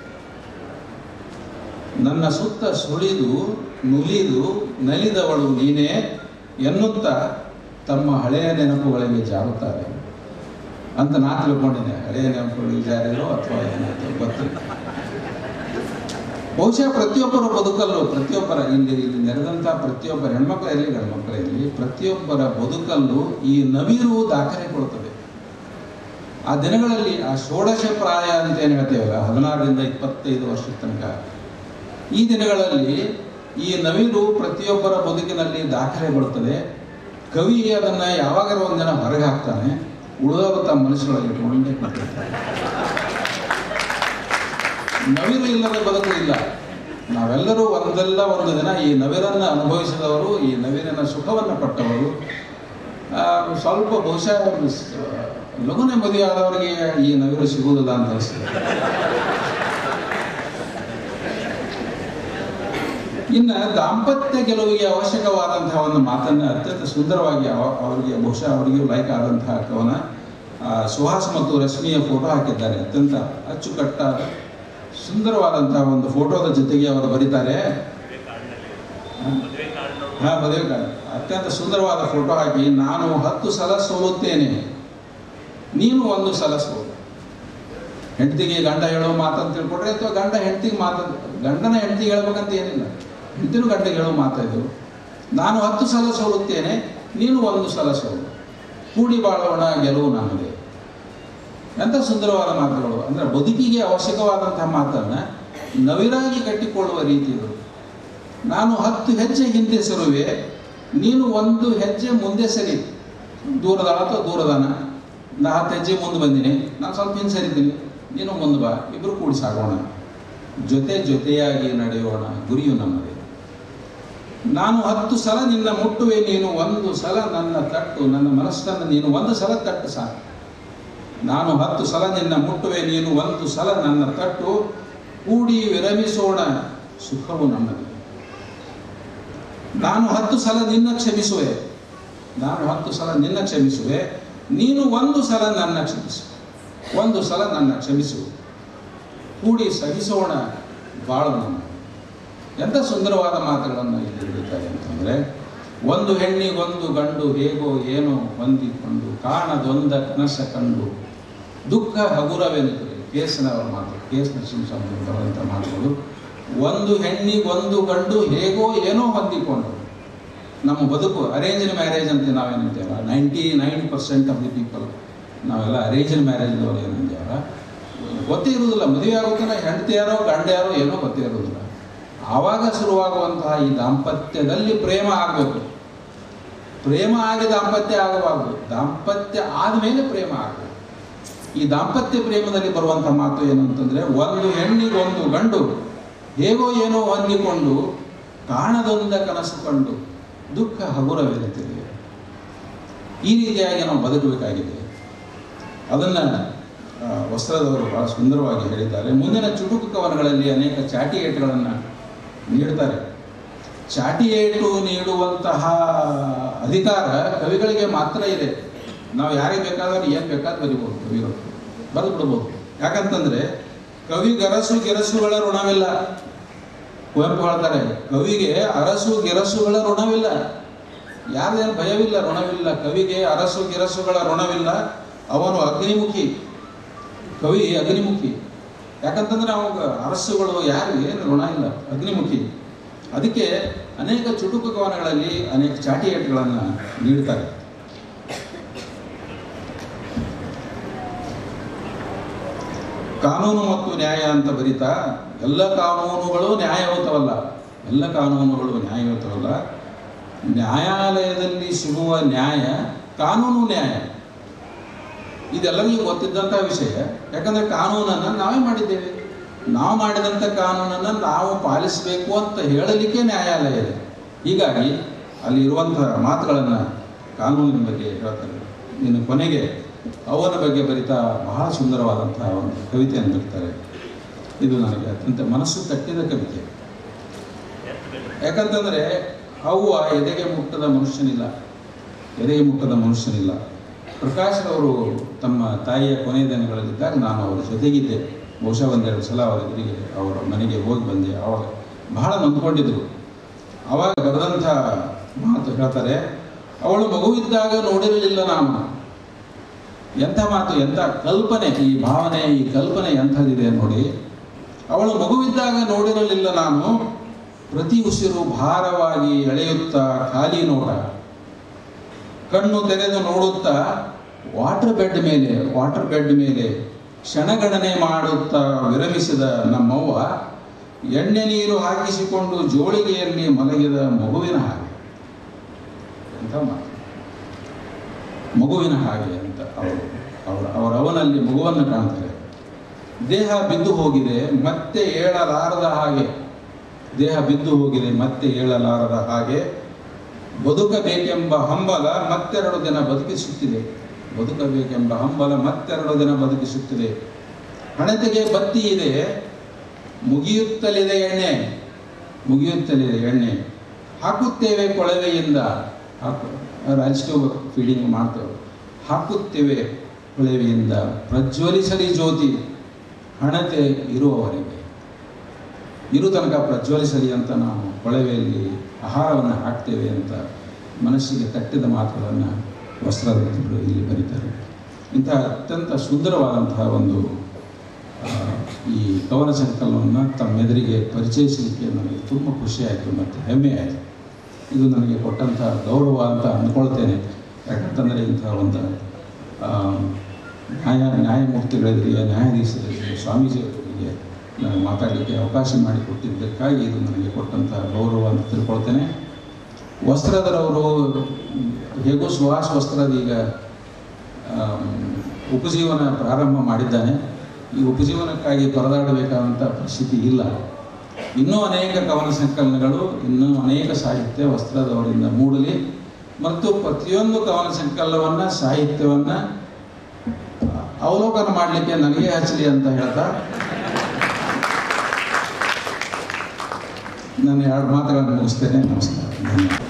ನನ್ನ ಸುತ್ತ ಸುಳಿದು ನುಲಿದು ನಲಿದವಳು ನೀನೇ ಎನ್ನುತ್ತಾ ತಮ್ಮ ಹಳೆಯ ನೆನಪುಗಳಿಗೆ ಜಾರುತ್ತಾರೆ ಅಂತ ನಾ ತಿಳ್ಕೊಂಡಿದ್ದೆ ಹಳೆಯ ನೆನಪುಗಳಿಗೆ ಜಾರಿರೋ ಅಥವಾ ಏನಾಯ್ತು ಗೊತ್ತಿಲ್ಲ ಬಹುಶಃ ಪ್ರತಿಯೊಬ್ಬರ ಬದುಕಲ್ಲೂ ಪ್ರತಿಯೊಬ್ಬರ ಇಲ್ಲಿ ಇಲ್ಲಿ ನೆರೆದಂಥ ಪ್ರತಿಯೊಬ್ಬರ ಹೆಣ್ಮಕ್ಳೇ ಇರಲಿ ಗಂಡ್ಮಕ್ಳೇ ಇರಲಿ ಪ್ರತಿಯೊಬ್ಬರ ಬದುಕಲ್ಲೂ ಈ ನವಿರು ದಾಖಲೆ ಕೊಡುತ್ತದೆ ಆ ದಿನಗಳಲ್ಲಿ ಆ ಷೋಡಶ ಪ್ರಾಯ ಅಂತ ಏನು ಹೇಳ್ತೇವಲ್ಲ ಹದಿನಾರರಿಂದ ಇಪ್ಪತ್ತೈದು ವರ್ಷದ ತನಕ ಈ ದಿನಗಳಲ್ಲಿ ಈ ನವಿರು ಪ್ರತಿಯೊಬ್ಬರ ಬದುಕಿನಲ್ಲಿ ದಾಖಲೆಗೊಳ್ಳುತ್ತದೆ ಕವಿ ಅದನ್ನ ಯಾವಾಗಾರ ಒಂದಿನ ಹೊರಗೆ ಹಾಕ್ತಾನೆ ಉಳಿದವರು ತಮ್ಮ ಮನಸ್ಸುಗಳಲ್ಲಿ ಇಟ್ಕೊಂಡೇ ಕೂತಿರ್ತಾರೆ. ನವಿರು ಇಲ್ಲದ ಬದುಕು ಇಲ್ಲ ನಾವೆಲ್ಲರೂ ಒಂದಲ್ಲ ಒಂದು ದಿನ ಈ ನವಿರನ್ನು ಅನುಭವಿಸಿದವರು ಈ ನವಿರಿನ ಸುಖವನ್ನು ಪಟ್ಟವರು ಆ, ಸ್ವಲ್ಪ ಬಹುಶಃ ಸ್- ಲಘುನೆ ಮದುವೆ ಆದವರಿಗೆ ಈ ನವಿರು ಸಿಗುವುದಿಲ್ಲ ಅಂತ ಅನಿಸ್ತದೆ ಇನ್ನು ದಾಂಪತ್ಯ ಗೆಲುವಿಗೆ ಅವಶ್ಯಕವಾದಂತಹ ಒಂದು ಮಾತನ್ನ ಅತ್ಯಂತ ಸುಂದರವಾಗಿ ಅವ- ಅವರಿಗೆ ಬಹುಶಃ ಅವರಿಗೂ ಲೈಕ್ ಆದಂತಹ ಕವನ ಆ, ಸುಹಾಸ್ ಮತ್ತು ರಶ್ಮಿಯ ಫೋಟೋ ಹಾಕಿದ್ದಾರೆ ಅತ್ಯಂತ ಅಚ್ಚುಕಟ್ಟಾದ ಸುಂದರವಾದಂತಹ ಒಂದು ಫೋಟೋದ ಜೊತೆಗೆ ಅವರು ಬರೀತಾರೆ ಹಾ ಮದುವೆ ಕಾರ್ಡ್ ಅತ್ಯಂತ ಸುಂದರವಾದ ಫೋಟೋ ಹಾಕಿ ನಾನು ಹತ್ತು ಸಲ ಸೋಲುತ್ತೇನೆ ನೀನು ಒಂದು ಸಲ ಸೋಲು ಹೆಂಡತಿಗೆ ಗಂಡ ಹೇಳೋ ಮಾತಂತ ತಿಳ್ಕೊಟ್ರೆ ಅಥವಾ ಗಂಡ ಹೆಂಡತಿಗೆ ಮಾತ ಗಂಡನ ಹೆಂಡತಿಗೆ ಹೇಳ್ಬೇಕಂತ ಏನಿಲ್ಲ ಹೆಂಡತಿನೂ ಗಂಡಗೆ ಹೇಳೋ ಮಾತಾಯ್ತು ನಾನು ಹತ್ತು ಸಲ ಸೋಲುತ್ತೇನೆ ನೀನು ಒಂದು ಸಲ ಸೋಲು ಕೂಡಿ ಬಾಳೋಣ ಗೆಲುವು ನಮ್ಮದೇ ಎಂಥ ಸುಂದರವಾದ ಮಾತುಗಳು ಅಂದರೆ ಬದುಕಿಗೆ ಅವಶ್ಯಕವಾದಂತಹ ಮಾತನ್ನ ನವಿರಾಗಿ ಕಟ್ಟಿಕೊಳ್ಳುವ ರೀತಿ ಇದು ನಾನು ಹತ್ತು ಹೆಜ್ಜೆ ಹಿಂದೆ ಸರುವೆ ನೀನು ಒಂದು ಹೆಜ್ಜೆ ಮುಂದೆ ಸರಿ ದೂರದಾಳ ಅಥವಾ ದೂರದಾನ ನಾ ಹತ್ತು ಹೆಜ್ಜೆ ಮುಂದೆ ಬಂದೀನಿ ನಾನು ಸ್ವಲ್ಪ ಹಿಂದೆ ಸರಿದ್ದೀನಿ ನೀನು ಮುಂದೆ ಬಾ ಇಬ್ಬರು ಕೂಡಿ ಸಾಗೋಣ ಜೊತೆ ಜೊತೆಯಾಗಿ ನಡೆಯೋಣ ಗುರಿಯು ನಮ್ಮದೇ ನಾನು ಹತ್ತು ಸಲ ನಿನ್ನ ಮುಟ್ಟುವೆ ನೀನು ಒಂದು ಸಲ ನನ್ನ ತಟ್ಟು ನನ್ನ ಮನಸ್ಸನ್ನು ನೀನು ಒಂದು ಸಲ ತಟ್ಟು ಸಾಕು ನಾನು ಹತ್ತು ಸಲ ನಿನ್ನ ಮುಟ್ಟುವೆ ನೀನು ಒಂದು ಸಲ ನನ್ನ ತಟ್ಟು ಕೂಡಿ ವಿರಮಿಸೋಣ ಸುಖವು ನಮ್ಮದು ನಾನು ಹತ್ತು ಸಲ ನಿನ್ನ ಕ್ಷಮಿಸುವೆ ನಾನು ಹತ್ತು ಸಲ ನಿನ್ನ ಕ್ಷಮಿಸುವೆ ನೀನು ಒಂದು ಸಲ ನನ್ನ ಕ್ಷಮಿಸು ಒಂದು ಸಲ ನನ್ನ ಕ್ಷಮಿಸು ಕೂಡಿ ಸಹಿಸೋಣ ಬಾಳೋಣ ಎಂಥ ಸುಂದರವಾದ ಮಾತುಗಳನ್ನು ಇಲ್ಲಿ ಹಿಡಿತಾರೆ ಅಂತಂದರೆ ಒಂದು ಹೆಣ್ಣಿಗೊಂದು ಗಂಡು ಹೇಗೋ ಏನೋ ಹೊಂದಿಕೊಂಡು ಕಾಣದೊಂದ ಕನಸ ಕಂಡು ದುಃಖ ಹಗುರವೆನಿತು ಕೇಸನವರ ಮಾತು ಕೇಸ್ ನರಸಿಂಹಸ್ವಾಮಿ ಬರುವಂಥ ಮಾತುಗಳು ಒಂದು ಹೆಣ್ಣಿಗೊಂದು ಗಂಡು ಹೇಗೋ ಏನೋ ಹೊಂದಿಕೊಂಡು ನಮ್ಮ ಬದುಕು ಅರೇಂಜ್ಡ್ ಮ್ಯಾರೇಜ್ ಅಂತ ನಾವೇನಂತೇವಲ್ಲ ninety nine percent of the people ನಾವೆಲ್ಲ ಅರೇಂಜ್ಡ್ ಮ್ಯಾರೇಜ್ದವ್ರು ಏನಂತೇವಲ್ಲ ಗೊತ್ತೇ ಇರುವುದಿಲ್ಲ ಮದುವೆ ಆಗುತ್ತಲ್ಲ ಹೆಂಡತಿ ಯಾರೋ ಗಂಡ ಯಾರೋ ಏನೋ ಗೊತ್ತೇ ಇರುವುದಿಲ್ಲ ಆವಾಗ ಶುರುವಾಗುವಂತಹ ಈ ದಾಂಪತ್ಯದಲ್ಲಿ ಪ್ರೇಮ ಆಗಬೇಕು ಪ್ರೇಮ ಆಗಿ ದಾಂಪತ್ಯ ಆಗಬಾರ್ದು ದಾಂಪತ್ಯ ಆದಮೇಲೆ ಪ್ರೇಮ ಆಗಬೇಕು ಈ ದಾಂಪತ್ಯ ಪ್ರೇಮದಲ್ಲಿ ಬರುವಂತಹ ಮಾತು ಏನು ಅಂತಂದ್ರೆ ಒಂದು ಹೆಣ್ಣಿಗೆ ಒಂದು ಗಂಡು ಹೇಗೋ ಏನೋ ಹೊಂದಿಕೊಂಡು ಕಾಣದೊಂದ ಕನಸು ಕಂಡು ದುಃಖ ಹಗುರವೆನಿತಿದೆ ಈ ರೀತಿಯಾಗಿ ನಾವು ಬದುಕಬೇಕಾಗಿದೆ ಅದನ್ನ ಆ, ವಸ್ತ್ರದವರು ಬಹಳ ಸುಂದರವಾಗಿ ಹೇಳಿದ್ದಾರೆ ಮುಂದಿನ ಚುಟುಕು ಕವನಗಳಲ್ಲಿ ಅನೇಕ ಚಾಟಿ ಏಟುಗಳನ್ನು ನೀಡ್ತಾರೆ ಚಾಟಿ ಏಟು ನೀಡುವಂತಹ ಅಧಿಕಾರ ಕವಿಗಳಿಗೆ ಮಾತ್ರ ಇದೆ ನಾವು ಯಾರಿಗೆ ಬೇಕಾದ್ರೆ ಏನು ಬೇಕಾದ್ರೆ ಬರಿಬೋದು ಕವಿಗಳು ಬರೆದು ಬಿಡ್ಬೋದು ಯಾಕಂತಂದ್ರೆ ಕವಿಗರಸು ಗೆರಸುಗಳ ಋಣವಿಲ್ಲ ಕುವೆಂಪು ಹೇಳ್ತಾರೆ ಕವಿಗೆ ಅರಸು ಗೆರಸುಗಳ ಋಣವಿಲ್ಲ ಯಾರ್ದೇನು ಭಯವಿಲ್ಲ ಋಣವಿಲ್ಲ ಕವಿಗೆ ಅರಸು ಗೆರಸುಗಳ ಋಣವಿಲ್ಲ ಅವನು ಅಗ್ನಿಮುಖಿ ಕವಿ ಅಗ್ನಿಮುಖಿ ಯಾಕಂತಂದ್ರೆ ಅವಾಗ ಅರಸುಗಳು ಯಾರು ಏನು ಋಣ ಇಲ್ಲ ಅಗ್ನಿಮುಖಿ ಅದಕ್ಕೆ ಅನೇಕ ಚುಟುಕು ಕವನಗಳಲ್ಲಿ ಅನೇಕ ಚಾಟಿ ಏಟುಗಳನ್ನು ನೀಡ್ತಾರೆ ಕಾನೂನು ಮತ್ತು ನ್ಯಾಯ ಅಂತ ಬರೀತಾ ಎಲ್ಲ ಕಾನೂನುಗಳು ನ್ಯಾಯಯುತವಲ್ಲ ಎಲ್ಲ ಕಾನೂನುಗಳು ನ್ಯಾಯಯುತವಲ್ಲ ನ್ಯಾಯಾಲಯದಲ್ಲಿ ಸಿಗುವ ನ್ಯಾಯ ಕಾನೂನು ನ್ಯಾಯ ಇದೆಲ್ಲರಿಗೂ ಗೊತ್ತಿದ್ದಂಥ ವಿಷಯ ಯಾಕಂದ್ರೆ ಕಾನೂನನ್ನು ನಾವೇ ಮಾಡಿದ್ದೇವೆ ನಾವು ಮಾಡಿದಂಥ ಕಾನೂನನ್ನು ನಾವು ಪಾಲಿಸಬೇಕು ಅಂತ ಹೇಳಲಿಕ್ಕೆ ನ್ಯಾಯಾಲಯ ಇದೆ ಹೀಗಾಗಿ ಅಲ್ಲಿ ಇರುವಂತಹ ಮಾತುಗಳನ್ನು ಕಾನೂನಿನ ಬಗ್ಗೆ ಹೇಳ್ತಾರೆ ಇನ್ನು ಕೊನೆಗೆ ಅವನ ಬಗ್ಗೆ ಬರಿತಾ ಬಹಳ ಸುಂದರವಾದಂತಹ ಒಂದು ಕವಿತೆಯನ್ನು ಬರೀತಾರೆ ಇದು ನನಗೆ ಅತ್ಯಂತ ಮನಸ್ಸು ತಟ್ಟಿದ ಕವಿತೆ ಯಾಕಂತಂದ್ರೆ ಅವ್ವ ಎದೆಗೆ ಮುಟ್ಟದ ಮನುಷ್ಯನಿಲ್ಲ ಎದೆಗೆ ಮುಟ್ಟದ ಮನುಷ್ಯನಿಲ್ಲ ಪ್ರಕಾಶ್ರವರು ತಮ್ಮ ತಾಯಿಯ ಕೊನೆಯ ದಿನಗಳಲ್ಲಿದ್ದಾಗ ನಾನು ಅವರ ಜೊತೆಗಿದ್ದೆ ಬಹುಶಃ ಒಂದೆರಡು ಸಲ ಅವರ ಎದುರಿಗೆ ಅವರ ಮನೆಗೆ ಹೋಗಿ ಬಂದೆ ಅವಾಗ ಬಹಳ ನೊಂದ್ಕೊಂಡಿದ್ರು ಅವಾಗ ಬರೆದಂಥ ಮಾತು ಹೇಳ್ತಾರೆ ಅವಳು ಮಗುವಿದ್ದಾಗ ನೋಡಿರಲಿಲ್ಲ ನಾನು ಎಂಥ ಮಾತು ಎಂಥ ಕಲ್ಪನೆ ಈ ಭಾವನೆ ಈ ಕಲ್ಪನೆ ಎಂಥದಿದೆ ನೋಡಿ ಅವಳು ಮಗುವಿದ್ದಾಗ ನೋಡಿರಲಿಲ್ಲ ನಾನು ಪ್ರತಿ ಉಸಿರು ಭಾರವಾಗಿ ಎಳೆಯುತ್ತಾ ಖಾಲಿ ನೋಟ ಕಣ್ಣು ತೆರೆದು ನೋಡುತ್ತಾ ವಾಟರ್ ಬೆಡ್ ಮೇಲೆ ವಾಟರ್ ಬೆಡ್ ಮೇಲೆ ಕ್ಷಣಗಣನೆ ಮಾಡುತ್ತಾ ವಿರಮಿಸಿದ ನಮ್ಮವ್ವ ಎಣ್ಣೆ ನೀರು ಹಾಕಿಸಿಕೊಂಡು ಜೋಳಿಗೆಯಲ್ಲಿ ಮಲಗಿದ ಮಗುವಿನ ಹಾಗೆ ಎಂಥ ಮಾತು ಮಗುವಿನ ಹಾಗೆ ಅಂತ ಅವರು ಅವರ ಅವರ ಅವನಲ್ಲಿ ಮಗುವನ್ನು ಕಾಣ್ತಾರೆ ದೇಹ ಬಿದ್ದು ಹೋಗಿದೆ ಮತ್ತೆ ಏಳಲಾರದ ಹಾಗೆ ದೇಹ ಬಿದ್ದು ಹೋಗಿದೆ ಮತ್ತೆ ಏಳಲಾರದ ಹಾಗೆ ಬದುಕಬೇಕೆಂಬ ಹಂಬಲ ಮತ್ತೆರಡು ದಿನ ಬದುಕಿಸುತ್ತಿದೆ ಬದುಕಬೇಕೆಂಬ ಹಂಬಲ ಮತ್ತೆರಡು ದಿನ ಬದುಕಿಸುತ್ತಿದೆ ಹಣತೆಗೆ ಬತ್ತಿ ಇದೆ ಮುಗಿಯುತ್ತಲಿದೆ ಎಣ್ಣೆ ಮುಗಿಯುತ್ತಲಿದೆ ಎಣ್ಣೆ ಹಾಕುತ್ತೇವೆ ಕೊಳವೆಯಿಂದ ಹಾಕು ರಾಜಕೀಯ ಫೀಡಿಂಗ್ ಮಾಡ್ತೇವೆ ಹಾಕುತ್ತೇವೆ ಕೊಳವೆಯಿಂದ ಪ್ರಜ್ವಲಿಸಲಿ ಜ್ಯೋತಿ ಹಣತೆ ಇರುವವರೆಗೆ ಇರು ತನಕ ಪ್ರಜ್ವಲಿಸಲಿ ಅಂತ ನಾವು ಕೊಳವೆಯಲ್ಲಿ ಆಹಾರವನ್ನು ಹಾಕ್ತೇವೆ ಅಂತ ಮನಸ್ಸಿಗೆ ತಟ್ಟಿದ ಮಾತುಗಳನ್ನು ವಸ್ತ್ರದವರು ಇಲ್ಲಿ ಬರೀತಾರೆ ಇಂತಹ ಅತ್ಯಂತ ಸುಂದರವಾದಂತಹ ಒಂದು ಆ, ಈ ಕವನ ಸಂಕಲನವನ್ನು ತಮ್ಮೆದುರಿಗೆ ಪರಿಚಯಿಸಲಿಕ್ಕೆ ನನಗೆ ತುಂಬ ಖುಷಿಯಾಯಿತು ಮತ್ತು ಹೆಮ್ಮೆ ಆಯಿತು ಇದು ನನಗೆ ಕೊಟ್ಟಂಥ ಗೌರವ ಅಂತ ಅಂದ್ಕೊಳ್ತೇನೆ ಯಾಕಂತಂದರೆ ಇಂಥ ಒಂದು ಆ, ನ್ಯಾಯ ನ್ಯಾಯಮೂರ್ತಿಗಳೆದುರಿಗೆ ನ್ಯಾಯಾಧೀಶರಿಗೆ ಸ್ವಾಮೀಜಿಯವರಿಗೆ ನಾನು ಮಾತಾಡಲಿಕ್ಕೆ ಅವಕಾಶ ಮಾಡಿಕೊಟ್ಟಿದ್ದಕ್ಕಾಗಿ ಇದು ನನಗೆ ಕೊಟ್ಟಂಥ ಗೌರವ ಅಂತ ತಿಳ್ಕೊಳ್ತೇನೆ ವಸ್ತ್ರದರವರು ಹೇಗೂ ಸುಹಾಸ್ ವಸ್ತ್ರದ ಈಗ ಆಮ್, ಉಪಜೀವನ ಪ್ರಾರಂಭ ಮಾಡಿದ್ದಾನೆ ಈ ಉಪಜೀವನಕ್ಕಾಗಿ ಪರದಾಡಬೇಕಾದಂಥ ಪರಿಸ್ಥಿತಿ ಇಲ್ಲ ಇನ್ನೂ ಅನೇಕ ಕವನ ಸಂಕಲನಗಳು ಇನ್ನೂ ಅನೇಕ ಸಾಹಿತ್ಯ ವಸ್ತ್ರದವರಿಂದ ಮೂಡಲಿ ಮತ್ತು ಪ್ರತಿಯೊಂದು ಕವನ ಸಂಕಲನವನ್ನು ಸಾಹಿತ್ಯವನ್ನು ಅವಲೋಕನ ಮಾಡಲಿಕ್ಕೆ ನನಗೆ ಹಚ್ಚಲಿ ಅಂತ ಹೇಳ್ತಾ ನಾನು ಎರಡು ಮಾತುಗಳನ್ನು ಮುಗಿಸ್ತೇನೆ ನಮಸ್ಕಾರ ಧನ್ಯವಾದ